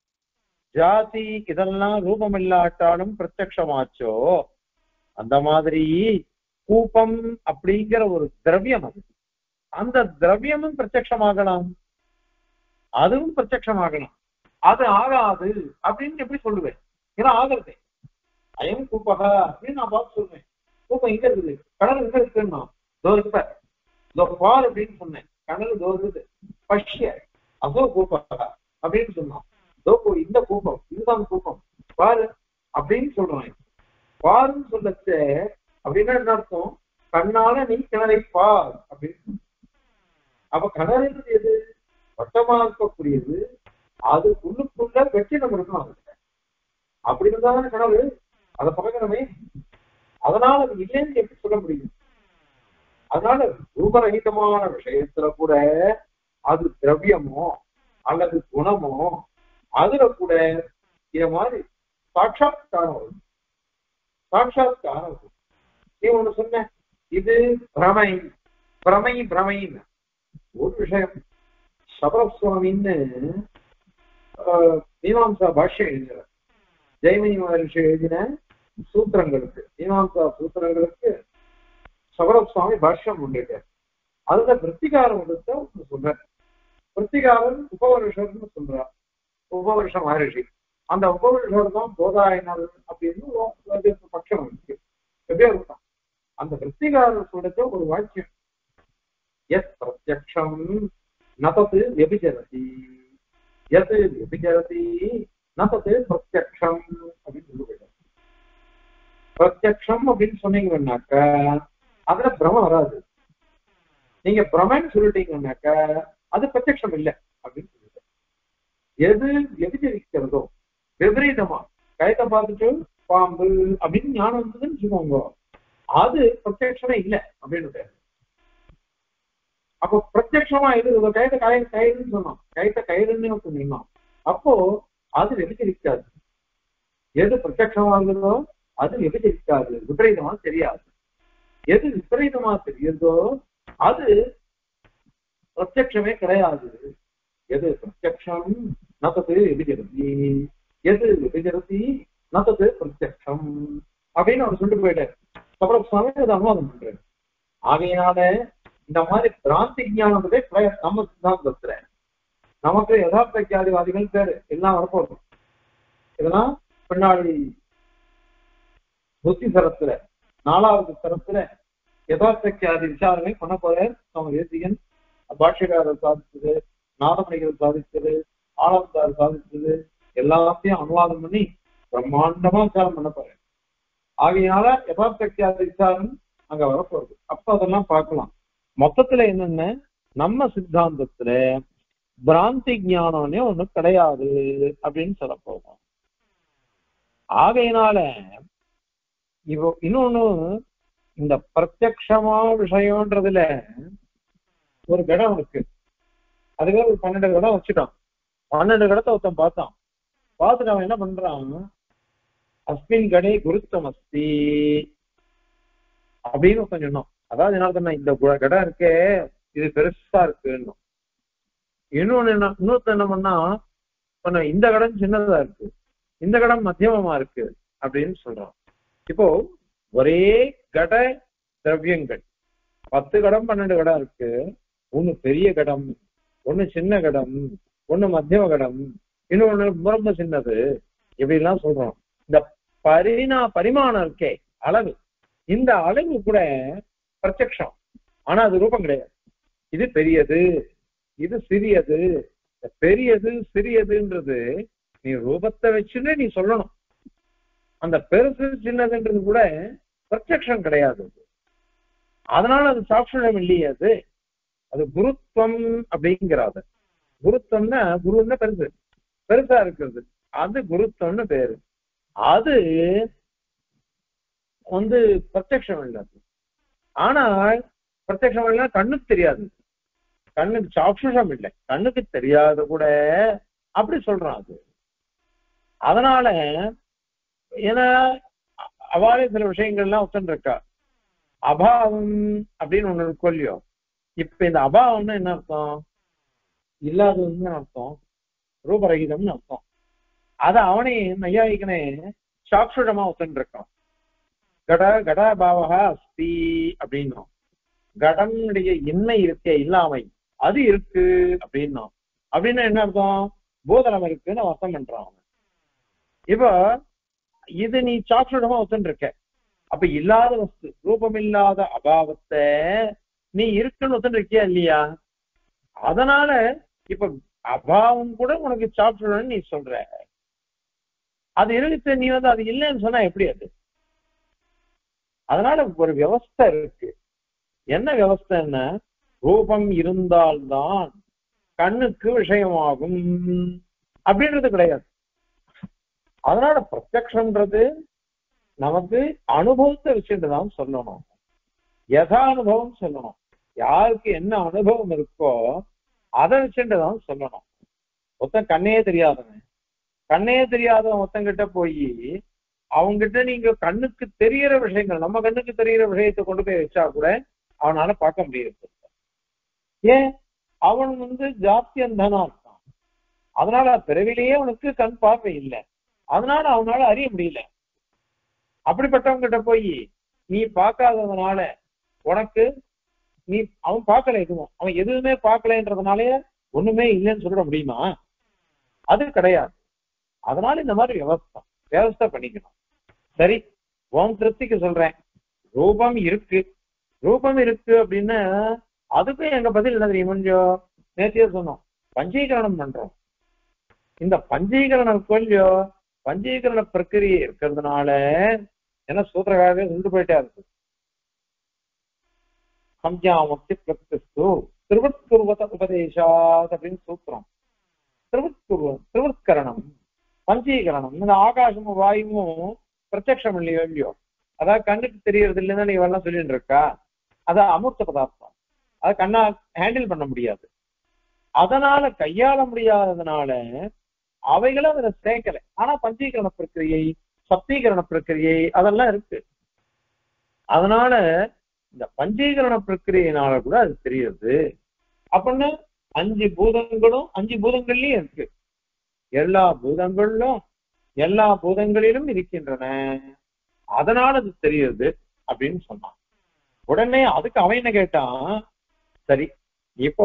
ஜாதி இதெல்லாம் ரூபம் இல்லாட்டாலும் பிரத்யக்ஷமாச்சோ அந்த மாதிரி கூப்பம் அப்படிங்கிற ஒரு திரவியம் அது அந்த திரவியமும் பிரத்யக்ஷமாகலாம் அதுவும் பிரத்யக்ஷமாகலாம் அது ஆகாது அப்படின்னு எப்படி சொல்லுவேன் ஏன்னா ஆகிறது அயம் கூப்பகா அப்படின்னு நான் பார்த்து சொல்றேன் கூப்பம் எங்க இருக்குது கடல் எங்க இருக்குன்னா தோ இருப்ப இதோ பார் அப்படின்னு சொன்னேன் கடல் தோ இருக்குது பஷ்ய அதோ கூப்பகா அப்படின்னு சொன்னான் தோ போ, இந்த கூப்பம் இதுதான் கூப்பம் பாரு அப்படின்னு சொல்றான் பாருன்னு சொல்லச்ச அப்படின்னா என்ன அர்த்தம் கண்ணால நீ கிணறை பார் அப்படின்னு அப்ப கிணறுன்றது எது வட்டமா இருக்கக்கூடியது அது உள்ளுக்குள்ள வெற்றிடம் இருக்கணும் அதுல அப்படி இருந்தாதானே கிணறு அதை பார்க்கணுமே அதனால அது இல்லைன்னு எப்படி சொல்ல முடியும் அதனால ரூபரகிதமான விஷயத்துல கூட அது திரவியமோ அல்லது குணமோ அதுல கூட இத மாதிரி சாட்சாத்காரம் வரும் சாட்சாத்காரம் வரும் நீ ஒண்ணு சொன்ன இது பிரமை பிரமை பிரமைன்னு ஒரு விஷயம் சபரசுவாமின்னு ஆஹ், மீமாம்சா பாஷ்யம் எழுதுறார் ஜெயமணி மகர்ஷி எழுதின சூத்திரங்களுக்கு மீமாம்சா சூத்திரங்களுக்கு சபரசுவாமி பாஷ்யம் கொண்டிருக்கார் அதுல விற்த்திகாரம் எடுத்த ஒன்று சொல்றார் விற்த்திகாரன் உபவருஷர்னு சொல்றார் உபவருஷ மகரிஷி அந்த உபவருஷர் தான் போதாயனர் அப்படின்னு ஒரு- ஒரு பட்சம் இருக்கு எப்படியோ இருக்கும் அந்த விற்த்திகாரர் சொல்றது ஒரு வாக்கியம் எத் பிரத்யக்ஷம் நதத்து வியபிச்சரதி எது வியபிச்சரதி நதத்து பிரத்யக்ஷம் அப்படின்னு சொல்லுவாங்க பிரத்யக்ஷம் அப்படின்னு சொன்னீங்கன்னாக்க அதுல பிரம வராது நீங்க பிரமன்னு சொல்லிட்டீங்கன்னாக்க அது பிரத்யக்ஷம் இல்லை அப்படின்னு சொல்லுங்க எது எதிர்க்கிறதோ விபரீதமா கயத்தை பார்த்துட்டு பாம்பு அப்படின்னு ஞானம் வந்ததுன்னு வச்சுக்கோங்க அது பிரத்யக்ஷமே இல்லை அப்படின்னு அப்போ பிரத்யக்ஷமா இது ஒரு கயத்தை கய கயிறுன்னு சொன்னோம் கயத்தை கயிறுன்னு சொன்னீங்கன்னா அப்போ அது வெகுஜரிக்காது எது பிரத்யக்ஷமாகுதோ அது வெகுஜரிக்காது விபரீதமா தெரியாது எது விபரீதமா தெரியுதோ அது பிரத்யக்ஷமே கிடையாது எது பிரத்யக்ஷம் நத்தது விபிஜரதி எது விபிஜரதி நத்தது பிரத்யக்ஷம் அப்படின்னு அவர் சொல்லிட்டு போயிட்டார் அப்புறம் சுவாமி அதை அனுவாதம் பண்றாரு ஆகையினால இந்த மாதிரி பிராந்தி ஞானமே கிடையாது நம்ம சித்தாந்தத்துல நமக்கு யதார்த்த ஜாதிவாதிகள் பேரு எல்லாம் வரப்போகுது இதெல்லாம் பின்னாடி புத்தி தரத்துல நாலாவது தரத்துல யதார்த்த ஜாதி விசாரணை பண்ண போற நம்ம தேசிகன் பாஷ்யக்காரர் சாதிச்சது நாதமணிகள் சாதிச்சது ஆனந்தார் சாதிச்சது எல்லாத்தையும் அனுவாதம் பண்ணி பிரம்மாண்டமா விசாரம் பண்ண போறேன் ஆகையினால யதார்த்த ஜாதி விசாரம் அங்க வரப்போகுது அப்ப அதெல்லாம் பார்க்கலாம் மொத்தத்துல என்னென்ன நம்ம சித்தாந்தத்துல பிராந்தி ஞானம்னே ஒண்ணு கிடையாது அப்படின்னு சொல்ல போகும் ஆகையினால இப்போ இன்னொன்னு இந்த பிரத்யக்ஷமா விஷயம்ன்றதுல ஒரு கடம் இருக்கு அதுவே ஒரு பன்னெண்டு கடம் வச்சுட்டான் பன்னெண்டு கடத்தை ஒருத்தன் பார்த்தான் பார்த்துட்டு அவன் என்ன பண்றான் அஸ்மின் கடை குருத்தம் அஸ்தி அப்படின்னு ஒருத்தன் சொன்னான் அதாவது என்ன அர்த்தம்னா இந்த கு- கடம் இருக்கே இது பெருசா இருக்குன்னு இன்னொன்னு என்ன இன்னொருத்தன் என்ன பண்ணா பண்ண இந்த கடம் சின்னதா இருக்கு இந்த கடம் மத்தியமமா இருக்கு அப்படின்னு சொல்றான் இப்போ ஒரே கட திரவியங்கள் பத்து கடம் பன்னெண்டு கடம் இருக்கு ஒண்ணு பெரிய கடம் ஒண்ணு சின்ன கடம் ஒண்ணு மத்தியம கடம் இன்னொன்னு ரொம்ப சின்னது இப்படி எல்லாம் சொல்றோம் இந்த பரிணா பரிமாணம் இருக்கே அளவு இந்த அளவு கூட பிரத்யக்ஷம் ஆனா அது ரூபம் கிடையாது இது பெரியது இது சிறியது இந்த பெரியது சிறியதுன்றது நீ ரூபத்தை வச்சுன்னு நீ சொல்லணும் அந்த பெருசு சின்னதுன்றது கூட பிரத்யக்ஷம் கிடையாது அதனால அது சாட்சியம் இல்லையே அது அது குருத்துவம் அப்படிங்கிறாது குருத்துவம்னா குருன்னா பெருசு பெருசா இருக்கிறது அது குருத்துவம்னு பேரு அது வந்து பிரத்யக்ஷம் இல்லாது ஆனால் பிரத்யக்ஷம் இல்லைன்னா கண்ணுக்கு தெரியாது கண்ணுக்கு சாட்சுஷம் இல்லை கண்ணுக்கு தெரியாத கூட அப்படி சொல்றான் அது அதனால ஏன்னா அவாலே சில விஷயங்கள்லாம் ஒத்துன்னு இருக்கா அபாவம் அப்படின்னு ஒண்ணு இருக்கும் இல்லையோ இப்ப இந்த அபாவம்னா என்ன அர்த்தம் இல்லாததுன்னு அர்த்தம் ரூபரகிதம்னு அர்த்தம் அத அவனே நையாயிக்கனே சாட்சுடமா ஒத்துன்னு இருக்கான் கட கடாபாவகா அஸ்தி அப்படின்னும் கடனுடைய இன்மை இருக்கே இல்லாமை அது இருக்கு அப்படின்னும் அப்படின்னா என்ன அர்த்தம் பூதலம் இருக்குன்னு அர்த்தம் பண்றான் அவன் இப்போ இது நீ சாட்சுடமா ஒத்துன்னு இருக்க அப்ப இல்லாத வஸ்து ரூபம் இல்லாத அபாவத்தை நீ இருக்குன்னு ஒத்துன்னு இருக்கியா இல்லையா அதனால இப்ப அபாவம் கூட உனக்கு சாப்பிடணும்னு நீ சொல்ற அது இருக்கு நீ வந்து அது இல்லைன்னு சொன்னா எப்படி அது அதனால ஒரு வியவஸ்தை இருக்கு என்ன வியவஸ்தைன்னா ரூபம் இருந்தால்தான் கண்ணுக்கு விஷயமாகும் அப்படின்றது கிடையாது அதனால பிரத்யக்ஷன்றது நமக்கு அனுபவத்தை வச்சுட்டு தான் சொல்லணும் யதா அனுபவம் சொல்லணும் யாருக்கு என்ன அனுபவம் இருக்கோ அதை வச்சுட்டு தான் சொல்லணும் ஒருத்தன் கண்ணையே தெரியாதவன் கண்ணையே தெரியாதவன் ஒருத்தங்கிட்ட போய் அவங்கிட்ட நீங்க கண்ணுக்கு தெரியற விஷயங்கள் நம்ம கண்ணுக்கு தெரியற விஷயத்தை கொண்டு போய் வச்சா கூட அவனால பார்க்க முடியாது ஏன் அவன் வந்து ஜாஸ்தி அந்தனா இருக்கான் அதனால பிறவிலேயே அவனுக்கு கண் பார்வை இல்லை அதனால அவனால அறிய முடியல அப்படிப்பட்டவங்க கிட்ட போய் நீ பார்க்காததுனால உனக்கு நீ அவன் பார்க்கல எதுவும் அவன் எதுவுமே பார்க்கலன்றதுனாலே ஒண்ணுமே இல்லைன்னு சொல்லிட முடியுமா அது கிடையாது அதனால இந்த மாதிரி வியவஸ்தா வியவஸ்தை பண்ணிக்கணும் சரி உன் திருப்திக்கு சொல்றேன் ரூபம் இருக்கு ரூபம் இருக்கு அப்படின்னு அதுக்கும் எங்க பதில் என்ன தெரியும் கொஞ்சம் நேத்தியே சொன்னோம் பஞ்சீகரணம் பண்றோம் இந்த பஞ்சீகரணம் கொஞ்சோ பஞ்சீகரண பிரக்கிரியை இருக்கிறதுனால என்ன சூத்திரக்காரவே நின்று போயிட்டே இருக்கு சம்யாமத்தி பிரகிருத்து திருவத்குருவத உபதேசாத் அப்படின்னு சூத்திரம் திருவத்குருவ திருவத்கரணம் பஞ்சீகரணம் இந்த ஆகாசமும் வாயுவும் பிரத்யக்ஷம் இல்லையோ இல்லையோ அதாவது கண்ணுக்கு தெரியறது இல்லைன்னு நீ எல்லாம் சொல்லிட்டு இருக்கா அது அமூர்த்த பதார்த்தம் அதை கண்ணா ஹேண்டில் பண்ண முடியாது அதனால கையாள முடியாததுனால அவைகளை அதுல சேர்க்கல ஆனா பஞ்சீகரண பிரக்கிரியை சப்தீகரண பிரக்கிரியை அதெல்லாம் இருக்கு அதனால இந்த பஞ்சீகரண பிரக்கிரியினால கூட அது தெரியுது அப்படின்னு அஞ்சு பூதங்களும் அஞ்சு பூதங்கள்லயும் இருக்கு எல்லா பூதங்களிலும் எல்லா பூதங்களிலும் இருக்கின்றன அதனால அது தெரியுது அப்படின்னு சொன்னான் உடனே அதுக்கு அவன் என்ன கேட்டான் சரி இப்போ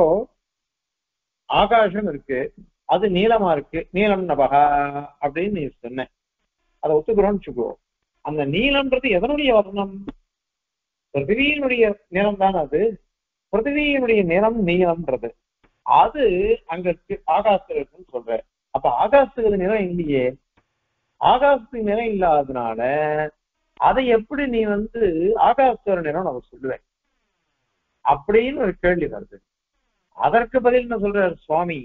ஆகாசம் இருக்கு அது நீளமா இருக்கு நீளம் நபகா அப்படின்னு நீ சொன்ன அதை ஒத்துக்கிறோம்னு வச்சுக்கோ அந்த நீளம்ன்றது எதனுடைய வர்ணம் பிருத்திவியினுடைய நிறம் தான் அது பிருத்திவியினுடைய நிறம் நீளம்ன்றது அது அங்க இருக்கு ஆகாசத்துல இருக்குன்னு சொல்ற அப்ப ஆகாசத்துக்கு அது நிறம் இல்லையே ஆகாசத்துக்கு நிறம் இல்லாததுனால அதை எப்படி நீ வந்து ஆகாசத்தோட நிறம் நம்ம சொல்லுவேன் அப்படின்னு ஒரு கேள்வி வருது அதற்கு பதில் என்ன சொல்றாரு சுவாமி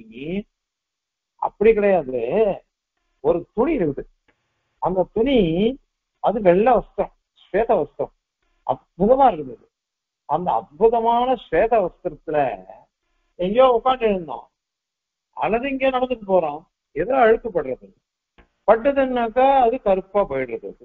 அப்படி கிடையாது ஒரு துணி இருக்குது அந்த துணி அது வெள்ளை வஸ்திரம் ஸ்வேத வஸ்திரம் அற்புதமா இருக்குது அது. அந்த அற்புதமான ஸ்வேத வஸ்திரத்துல எங்கேயோ உட்காந்து இருந்தோம் அல்லது இங்கே நடந்துட்டு போறோம் ஏதோ அழுக்குப்படுறது பட்டதுன்னாக்கா அது கருப்பா போயிடுறது அது.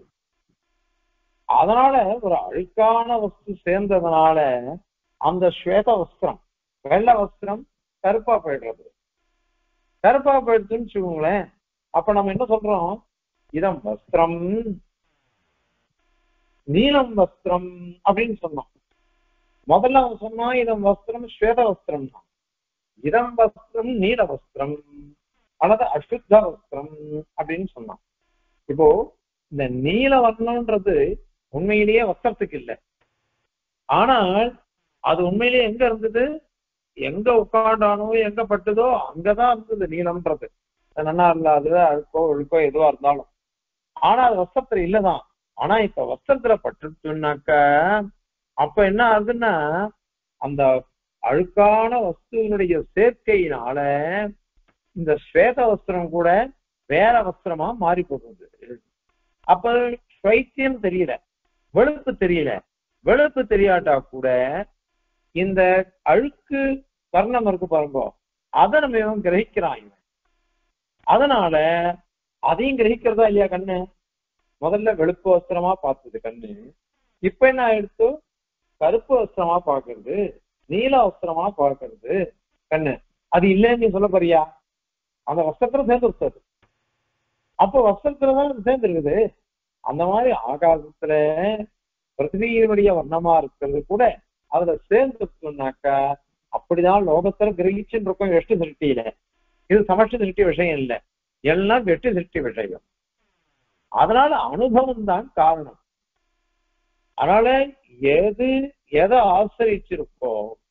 அதனால ஒரு அழுக்கான வஸ்து சேர்ந்ததுனால அந்த ஸ்வேத வஸ்திரம் வெள்ளை வஸ்திரம் கருப்பா போயிடுறது கருப்பா போயிடுச்சுன்னு வச்சுக்கோங்களேன் அப்ப நம்ம என்ன சொல்றோம் இதம் வஸ்திரம் நீலம் வஸ்திரம் அப்படின்னு சொன்னோம் முதல்ல அவன் சொன்னா இதம் வஸ்திரம் ஸ்வேத வஸ்திரம் தான் இதம் வஸ்திரம் நீல வஸ்திரம் அல்லது அசுத்த வஸ்திரம் அப்படின்னு சொன்னான் இப்போ இந்த நீல வர்ணம்ன்றது உண்மையிலேயே வஸ்திரத்துக்கு இல்லை ஆனால் அது உண்மையிலேயே எங்க இருந்தது எங்க உட்காண்டானோ எங்க பட்டுதோ அங்கதான் இருந்தது நீளம்ன்றது அது நன்னா இல்லாது அழுக்கோ ஒழுக்கோ எதுவா இருந்தாலும் ஆனா அது வஸ்திரத்துல இல்லதான் ஆனா இப்ப வஸ்திரத்துல பட்டுச்சுன்னாக்க அப்ப என்ன ஆகுதுன்னா அந்த அழுக்கான வஸ்துவினுடைய சேர்க்கையினால இந்த ஸ்வேத வஸ்திரம் கூட வேற வஸ்திரமா மாறி போகுது அப்ப ஸ்வைத்தியம் தெரியல வெளுப்பு தெரியல வெளுப்பு தெரியாட்டா கூட இந்த அழுக்கு வர்ணம் இருக்கு பாருங்க அதை நம்ம இவன் கிரகிக்கிறான் இவன் அதனால அதையும் கிரகிக்கிறதா இல்லையா கண்ணு முதல்ல வெளுப்பு வஸ்திரமா பார்த்தது கண்ணு இப்ப என்ன ஆயிடுச்சு கருப்பு வஸ்திரமா பாக்குறது நீல வஸ்திரமா பாக்குறது கண்ணு அது இல்லைன்னு நீ சொல்ல போறியா அந்த வஸ்திரத்துல சேர்ந்து வச்சது அப்போ வஸ்திரத்துல தான் அது சேர்ந்து இருக்குது அந்த மாதிரி ஆகாசத்துல பிருத்திவியினுடைய வர்ணமா இருக்கிறது கூட அதுல சேர்ந்துச்சுனாக்கா அப்படிதான் லோகத்துல கிரகிச்சுன்னு இருக்கும் எட்டு திருஷ்டியில இது சமஷ்டி திருஷ்டி விஷயம் இல்லை எல்லாம் வெட்டி திருஷ்டி விஷயம் அதனால அனுபவம் தான் காரணம் அதனால எது எதை ஆசிரிச்சிருக்கோ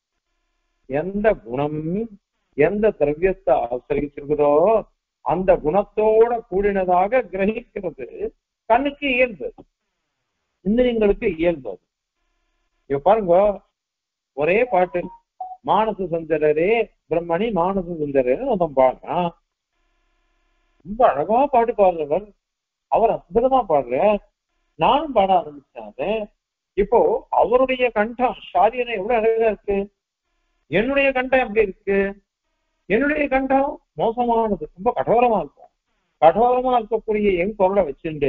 எந்த குணம் எந்த திரவியத்தை ஆசிரிச்சிருக்குதோ அந்த குணத்தோட கூடினதாக கிரகிக்கிறது கண்ணுக்கு இயல்பு இந்திரியங்களுக்கு இயல்பு அது இப்ப பாருங்க ஒரே பாட்டு மானச சுந்தரரே பிரம்மணி மானச சுந்தரரே ஒருத்தன் பாடுறான் ரொம்ப அழகா பாட்டு பாடுறவர் அவர் அற்புதமா பாடுற நானும் பாட ஆரம்பிச்சேன் அதை இப்போ அவருடைய கண்டம் ஷாரியனை எவ்வளவு அழகா இருக்கு என்னுடைய கண்டம் எப்படி இருக்கு என்னுடைய கண்டம் மோசமானது ரொம்ப கடோரமா இருக்கும் கடோரமா இருக்கக்கூடிய என் குரலை வச்சுண்டு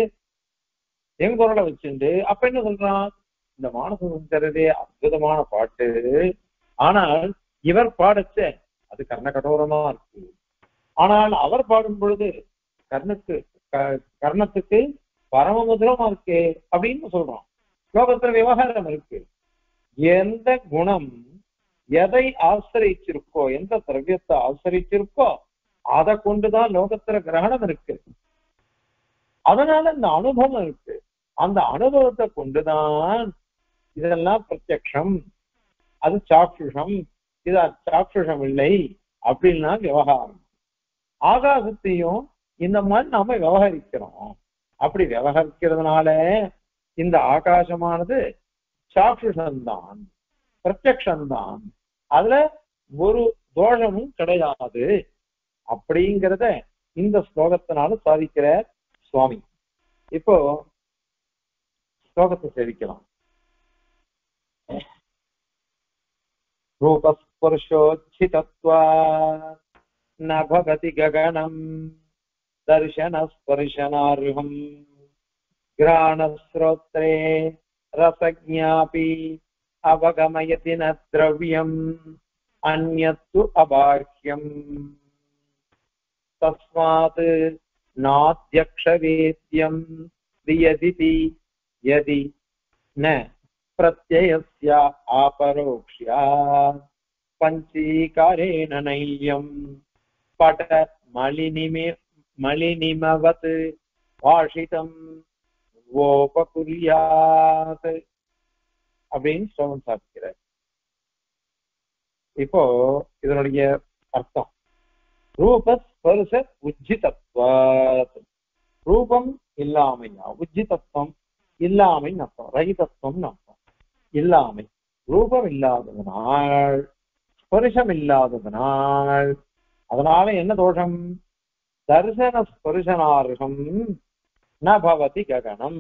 என் குரலை வச்சுண்டு அப்ப என்ன சொல்றான் இந்த மானசுந்தரதே அற்புதமான பாட்டு ஆனால் இவர் பாடச்ச அது கர்ண கடோரமா இருக்கு ஆனால் அவர் பாடும் பொழுது கர்ணத்து கர்ணத்துக்கு பரமமுதிரமா இருக்கு அப்படின்னு சொல்றோம் லோகத்துல விவகாரம் இருக்கு எந்த குணம் எதை ஆசிரிச்சிருக்கோ எந்த திரவியத்தை ஆசிரிச்சிருக்கோ அதை கொண்டுதான் லோகத்துல கிரகணம் இருக்கு அதனால இந்த அனுபவம் இருக்கு அந்த அனுபவத்தை கொண்டுதான் இதெல்லாம் பிரத்யக்ஷம் அது சாட்சுஷம் இது சாட்சுஷம் இல்லை அப்படின்னா விவகாரம் ஆகாசத்தையும் இந்த மாதிரி நாம விவகரிக்கிறோம் அப்படி விவகரிக்கிறதுனால இந்த ஆகாசமானது சாட்சுஷம்தான் பிரத்யக்ஷம்தான் அதுல ஒரு தோஷமும் கிடையாது அப்படிங்கிறத இந்த ஸ்லோகத்தினால சாதிக்கிற சுவாமி இப்போ ஸ்லோகத்தை சேவிக்கலாம் ரூபஸ்பர்ஷோச்சிதத்வா न भवति गगनम् दर्शनस्पर्शनार्हम् घ्राणश्रोत्रे रसज्ञापि अवगमयति न द्रव्यम् अन्यत्तु अबाह्यम् तस्मात् नाध्यक्षवेद्यम् क्रियदिति यदि न प्रत्ययस्य अपरोक्ष्या पञ्चीकारेण नैल्यम् पट मलिनिमि मलिनिमवत् भाषितम् ஓபகுரியாத் அப்படின்னு ஸ்லோகம் சாதிக்கிறார் இப்போ இதனுடைய அர்த்தம் ரூப ஸ்பர்ச உஜ்ஜிதத்வாத் ரூபம் இல்லாமையா உஜ்ஜிதத்துவம் இல்லாமைன்னு அர்த்தம் ரகிதத்துவம்னு அர்த்தம் இல்லாமை ரூபம் இல்லாததனால் ஸ்பர்ஷம் இல்லாததனால் அதனால என்ன தோஷம் தர்சன ஸ்பர்சனார்கம் ந பவதி ககனம்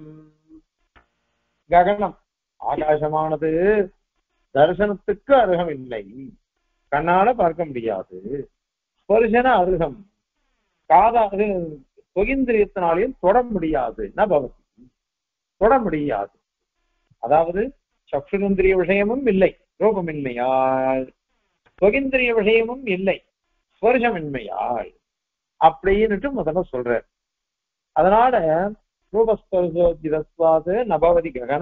ககனம் ஆகாசமானது தரிசனத்துக்கு அருகம் இல்லை கண்ணால பார்க்க முடியாது ஸ்பர்சன அருகம் காதா தொகிந்திரியத்தினாலையும் தொட முடியாது ந பவதி தொட முடியாது அதாவது சக்ஷுந்திரிய விஷயமும் இல்லை ரூபமின்மையால் தொகிந்திரிய விஷயமும் இல்லை ஸ்பர்சமின்மையால் அப்படின்னுட்டு முதல்ல சொல்றார் அதனால ரூபஸ்பர்சோஜிதஸ்வாது நபவதி ககனம்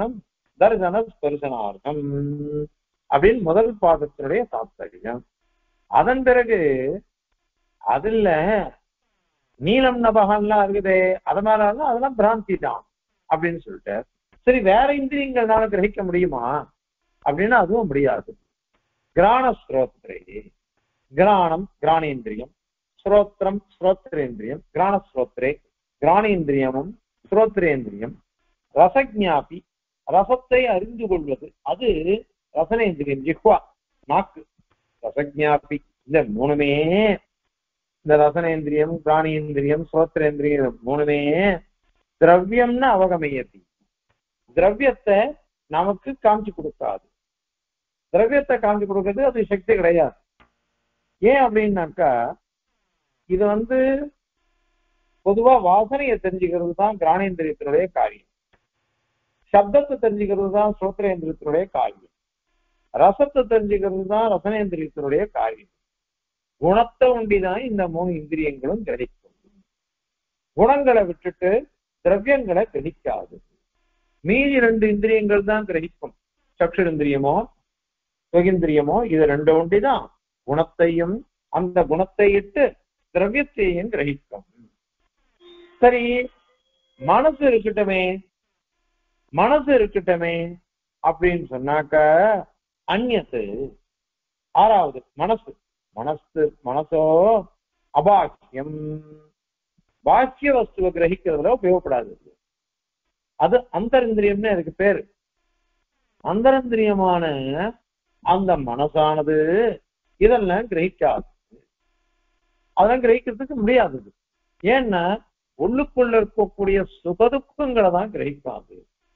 தரிசன ஸ்பர்சனார்த்தம் அப்படின்னு முதல் பாதத்தினுடைய தாத்பரியம் அதன் பிறகு அதுல நீலம் நபகம்லாம் இருக்குதே அது மாதிரி அதெல்லாம் பிராந்தி தான் அப்படின்னு சொல்லிட்டு சரி வேற இந்திரியங்கள்னால கிரகிக்க முடியுமா அப்படின்னா அதுவும் முடியாது கிராண ஸ்ரோத்ரே கிராணம் கிராணேந்திரியம் ஸ்ரோத்ரம் ஸ்ரோத்ரேந்திரியம் கிராண ஸ்ரோத்ரே கிராணேந்திரியமும் ஸ்ரோத்ரேந்திரியம் ரசஜாபி ரசத்தை அறிந்து கொள்வது அது ரசனேந்திரியம் ஜிஹ்வா நாக்கு ரசஜாபி இந்த மூணுமே இந்த ரசனேந்திரியம் கிராணேந்திரியம் ஸ்ரோத்ரேந்திரியம் மூணுமே திரவியம்னு அவகமையத்தி திரவியத்தை நமக்கு காமிச்சு கொடுக்காது திரவியத்தை காமிச்சு கொடுக்கிறது அது சக்தி கிடையாது ஏன் அப்படின்னாக்கா இது வந்து பொதுவா வாசனையை தெரிஞ்சுக்கிறது தான் கிராணேந்திரியத்தினுடைய காரியம் சப்தத்தை தெரிஞ்சுக்கிறது தான் ஸ்ரோத்ரேந்திரியத்தினுடைய காரியம் ரசத்தை தெரிஞ்சுக்கிறது தான் ரசனேந்திரியத்தினுடைய காரியம் குணத்தை ஒண்டிதான் இந்த மூணு இந்திரியங்களும் கிடைக்கும் குணங்களை விட்டுட்டு திரவியங்களை கிரகிக்காது மீதி ரெண்டு இந்திரியங்கள் தான் கிரகிக்கும் சக்ஷுரிந்திரியமோ சுகிந்திரியமோ இது ரெண்டு ஒண்டிதான் குணத்தையும் அந்த குணத்தை இட்டு திரவியத்தையும் கிரகிக்கும் சரி மனசு இருக்கட்டுமே மனசு இருக்கட்டுமே அப்படின்னு சொன்னாக்க அந்நத்து ஆறாவது மனசு மனசு மனசோ அபாக்கியம் பாக்கிய வஸ்துவை கிரகிக்கிறதுல உபயோகப்படாது அது அந்தரந்திரியம்னு அதுக்கு பேரு அந்தரந்திரியமான அந்த மனசானது இதெல்லாம் கிரகிக்காது அதெல்லாம் கிரகிக்கிறதுக்கு முடியாது ஏன்னா உள்ளுக்குள்ள இருக்கக்கூடிய சுகதுக்கங்களை தான் கிரகிக்காது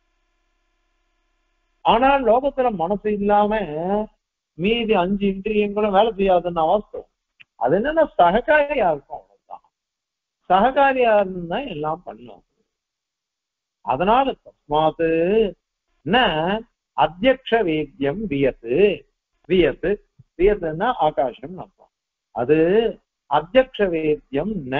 ஆனால் லோகத்துல மனசு இல்லாம மீதி அஞ்சு இந்திரியங்களும் வேலை செய்யாதுன்னு அவஸ்தம் அது என்னன்னா சககாரியா இருக்கும் அவ்வளவுதான் சககாரியா இருந்தா எல்லாம் பண்ணும் அதனால தஸ்மாத்து ந அத்தியக்ஷ வேத்தியம் வியத்து வியத்து வியத்துன்னா ஆகாசம் அர்த்தம் அது அத்தியக்ஷ வேத்தியம் ந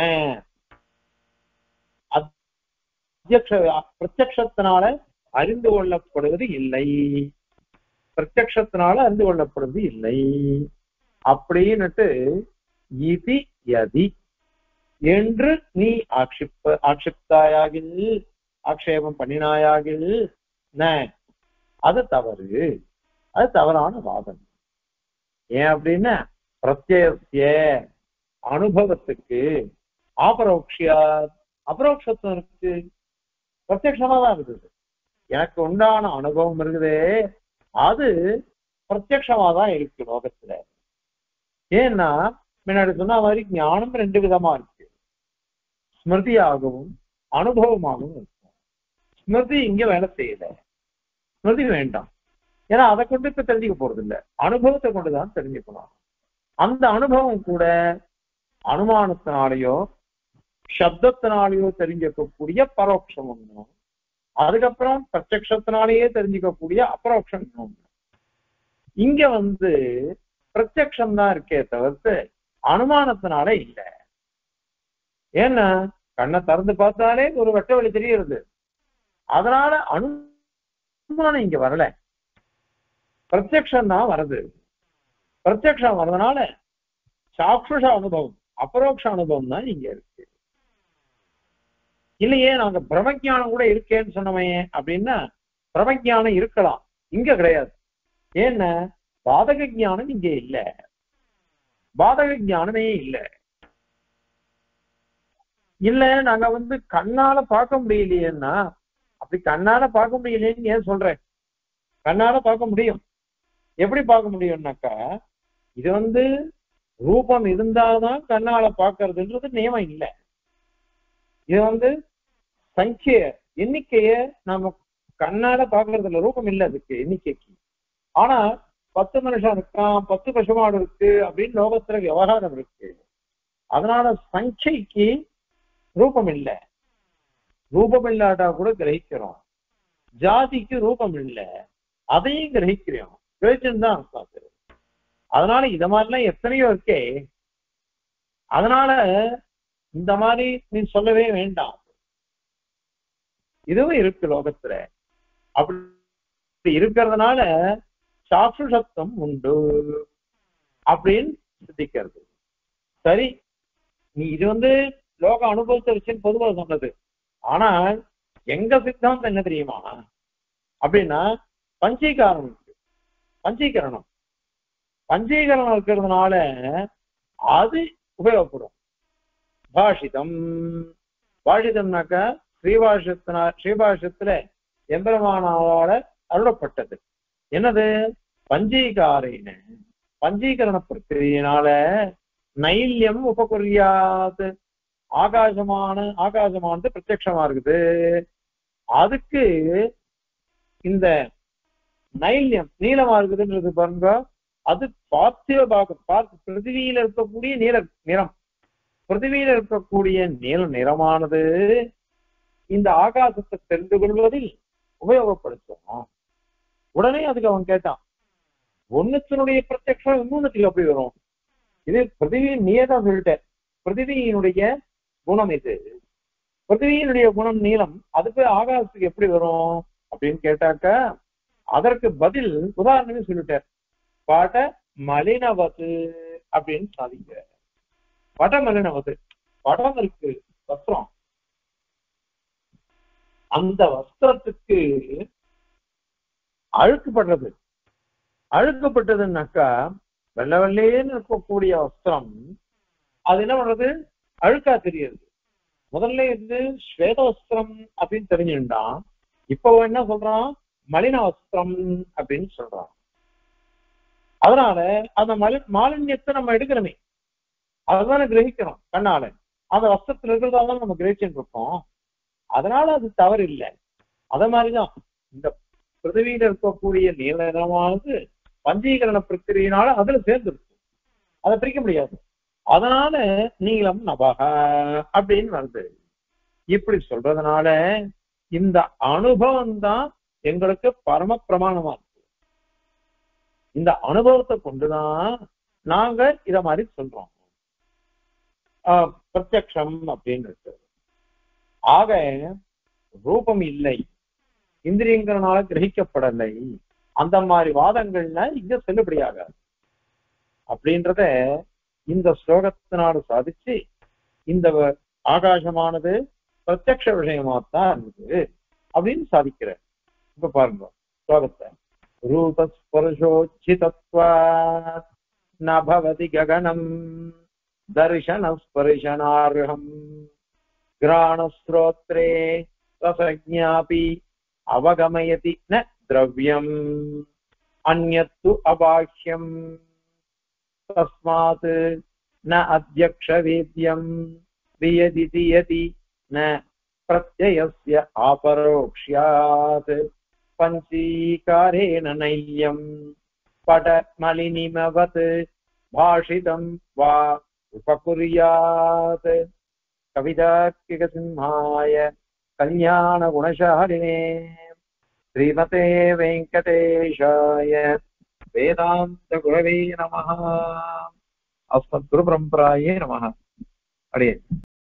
அத்தியக்ஷ பிரத்யக்ஷத்தினால அறிந்து கொள்ளப்படுவது இல்லை பிரத்யக்ஷத்தினால அறிந்து கொள்ளப்படுவது இல்லை அப்படின்னுட்டு இதி யதி என்று நீ ஆட்சிப்ப ஆட்சிப்தாயாகில் ஆக்ஷேபம் பண்ணினாயாகில் ந அது தவறு அது தவறான வாதம் ஏன் அப்படின்னா பிரத்யசிய அனுபவத்துக்கு ஆபரோக்ஷியா அபரோக்ஷத்துவம் இருக்கு பிரத்யக்ஷமா தான் இருக்குது எனக்கு உண்டான அனுபவம் இருக்குதே அது பிரத்யக்ஷமா தான் இருக்கு லோகத்துல ஏன்னா முன்னாடி சொன்ன மாதிரி ஞானம் ரெண்டு விதமா இருக்கு ஸ்மிருதியாகவும் அனுபவமாகவும் இருக்கும் ஸ்மிருதி இங்க வேலை செய்யல ஸ்மிருதி வேண்டாம் ஏன்னா அதை கொண்டு இப்ப தெரிஞ்சுக்க போறது இல்ல அனுபவத்தை கொண்டுதான் தெரிஞ்சுக்கணும் அந்த அனுபவம் கூட அனுமானத்தினாலேயோ சப்தத்தினாலேயோ தெரிஞ்சுக்கக்கூடிய பரோட்சம் ஒண்ணும் அதுக்கப்புறம் பிரத்யக்ஷத்தினாலேயே தெரிஞ்சுக்கக்கூடிய அபரோக்ஷம் ஒண்ணு இங்க வந்து பிரத்யக்ஷம் தான் இருக்கே தவிர்த்து அனுமானத்தினால இல்ல ஏன்னா கண்ணை திறந்து பார்த்தாலே ஒரு வெட்ட வழி தெரியுது அதனால அனுமானம் இங்க வரல பிரத்யக்ஷம் தான் வருது பிரத்யக்ஷம் வர்றதுனால சாக்ஷுஷ அனுபவம் அபரோக்ஷ அனுபவம் தான் இங்க இருக்கு இல்லையே நாங்க பிரமஜானம் கூட இருக்கேன்னு சொன்னவே அப்படின்னா பிரமஜானம் இருக்கலாம் இங்க கிடையாது ஏன்னா பாதக ஞானம் இங்க இல்ல பாதக ஞானமே இல்ல இல்ல நாங்க வந்து கண்ணால பார்க்க முடியலையேன்னா அப்படி கண்ணால பார்க்க முடியலையேன்னு ஏன் சொல்றேன் கண்ணால பார்க்க முடியும் எப்படி பார்க்க முடியும்னாக்கா இது வந்து ரூபம் இருந்தாதான் கண்ணால பார்க்கறதுன்றது நியமம் இல்லை இது வந்து சங்கிய எண்ணிக்கைய நாம கண்ணால பாக்குறதுல ரூபம் இல்லை அதுக்கு எண்ணிக்கைக்கு ஆனா பத்து மனுஷன் இருக்கான் பத்து பசுமாடு இருக்கு அப்படின்னு லோகத்துல விவகாரம் இருக்கு அதனால சங்கைக்கு ரூபம் இல்லை ரூபம் இல்லாட்டா கூட கிரகிக்கிறோம் ஜாதிக்கு ரூபம் இல்லை அதையும் கிரகிக்கிறோம் கிரகிச்சுன்னு தான் அர்த்தம் அதனால இத மாதிரிலாம் எத்தனையோ இருக்கே அதனால இந்த மாதிரி நீ சொல்லவே வேண்டாம் இதுவும் இருக்கு லோகத்துல அப்படி இப்படி இருக்கிறதுனால சாட்சுஷத்துவம் உண்டு அப்படின்னு சித்திக்கிறது சரி நீ இது வந்து லோக அனுபவத்தை வச்சுன்னு பொதுவாக சொன்னது ஆனால் எங்க சித்தாந்தம் என்ன தெரியுமா அப்படின்னா பஞ்சீகாரம் இருக்கு பஞ்சீகரணம் பஞ்சீகரணம் இருக்கிறதுனால அது உபயோகப்படும் பாஷிதம் பாஷிதம்னாக்கா ஸ்ரீபாஷத்தினா ஸ்ரீபாஷத்துல எம்பெருமானால அருளப்பட்டது என்னது பஞ்சீகாரின பஞ்சீகரண பிரக்கிரியினால நைல்யம் உபகுரியாது ஆகாசமான ஆகாசமானது பிரத்யட்சமா இருக்குது அதுக்கு இந்த நைல்யம் நீளமா இருக்குதுன்றது பாருங்க அது பார்த்திவ பாகம் பார்த்து பிருத்திவியில இருக்கக்கூடிய நீல நிறம் பிருத்திவியில இருக்கக்கூடிய நீல நிறமானது இந்த ஆகாசத்தை தெரிந்து கொள்வதில் உபயோகப்படுத்தும் உடனே அதுக்கு அவன் கேட்டான் ஒண்ணுத்தினுடைய பிரத்யக்ஷம் இன்னொன்னுக்கு எப்படி வரும் இது பிருத்திவி நீயே தான் சொல்லிட்ட பிருத்திவியினுடைய குணம் இது பிருத்திவியினுடைய குணம் நீளம் அதுக்கு ஆகாசத்துக்கு எப்படி வரும் அப்படின்னு கேட்டாக்க அதற்கு பதில் உதாரணமே சொல்லிட்டார் பாட்ட மலினவத்து அப்படின்னு சாதிக்க பட மலினவத்து படம் இருக்கு வஸ்திரம் அந்த வஸ்திரத்துக்கு அழுக்குப்படுறது அழுக்கப்பட்டதுன்னாக்கா வெள்ளை வெள்ளையேன்னு இருக்கக்கூடிய வஸ்திரம் அது என்ன பண்றது அழுக்கா தெரியுது முதல்ல இது ஸ்வேத வஸ்திரம் அப்படின்னு தெரிஞ்சுட்டான் இப்போ என்ன சொல்றான் மலின வஸ்திரம் அப்படின்னு சொல்றான் அதனால அந்த மலி மாலின்யத்தை நம்ம எடுக்கிறோமே அதுதானே கிரகிக்கிறோம் கண்ணால அந்த வஸ்திரத்துல இருக்கிறதால நம்ம கிரகிச்சுட்டு இருக்கோம் அதனால அது தவறு இல்லை அத மாதிரிதான் இந்த பிருத்திவியில இருக்கக்கூடிய நீல நிறமானது பஞ்சீகரண பிரக்கிரியினால அதுல சேர்ந்துருக்கும் அதை பிரிக்க முடியாது அதனால நீளம் நபக அப்படின்னு வருது இப்படி சொல்றதுனால இந்த அனுபவம் தான் எங்களுக்கு பரம பிரமாணமா இருக்கு இந்த அனுபவத்தை கொண்டுதான் நாங்க இத மாதிரி சொல்றோம் ஆஹ் பிரத்யக்ஷம் அப்படின்னு இருக்கு ஆக ரூபம் இல்லை இந்திரியங்களால கிரகிக்கப்படலை அந்த மாதிரி வாதங்கள்ல இங்க செல்லுபடியாகாது அப்படின்றத இந்த ஸ்லோகத்தினால சாதிச்சு இந்த ஆகாசமானது பிரத்யக்ஷ விஷயமாத்தான் இருந்தது அப்படின்னு சாதிக்கிற இப்ப பாருங்க ஸ்லோகத்தை ரூபஸ்பர்ஷோச்சிதத்வாத் நபவதி ககனம் தர்ஷனஸ்பர்ஷனார்ஹம் கிராணஸ்ரோத்ரே ரசஜாபி அவகமயதி ந திரவியம் அந்நத்து அபாஹ்யம் தஸ்மாத் ந அத்தியக்ஷவேத்யம் வியதி தியதி ந பிரத்யயஸ்ய ஆபரோக்ஷ்யாத் பஞ்சீகாரேண நைல்யம் படமலினிமவத் भाषितं वा उपकुर्यात् कवितार्किकसिंहाय कल्याणगुणशालिने श्रीमते वेङ्कटेशाय वेदान्तगुरवे नमः अस्मद्गुरुपरम्परायै नमः अडे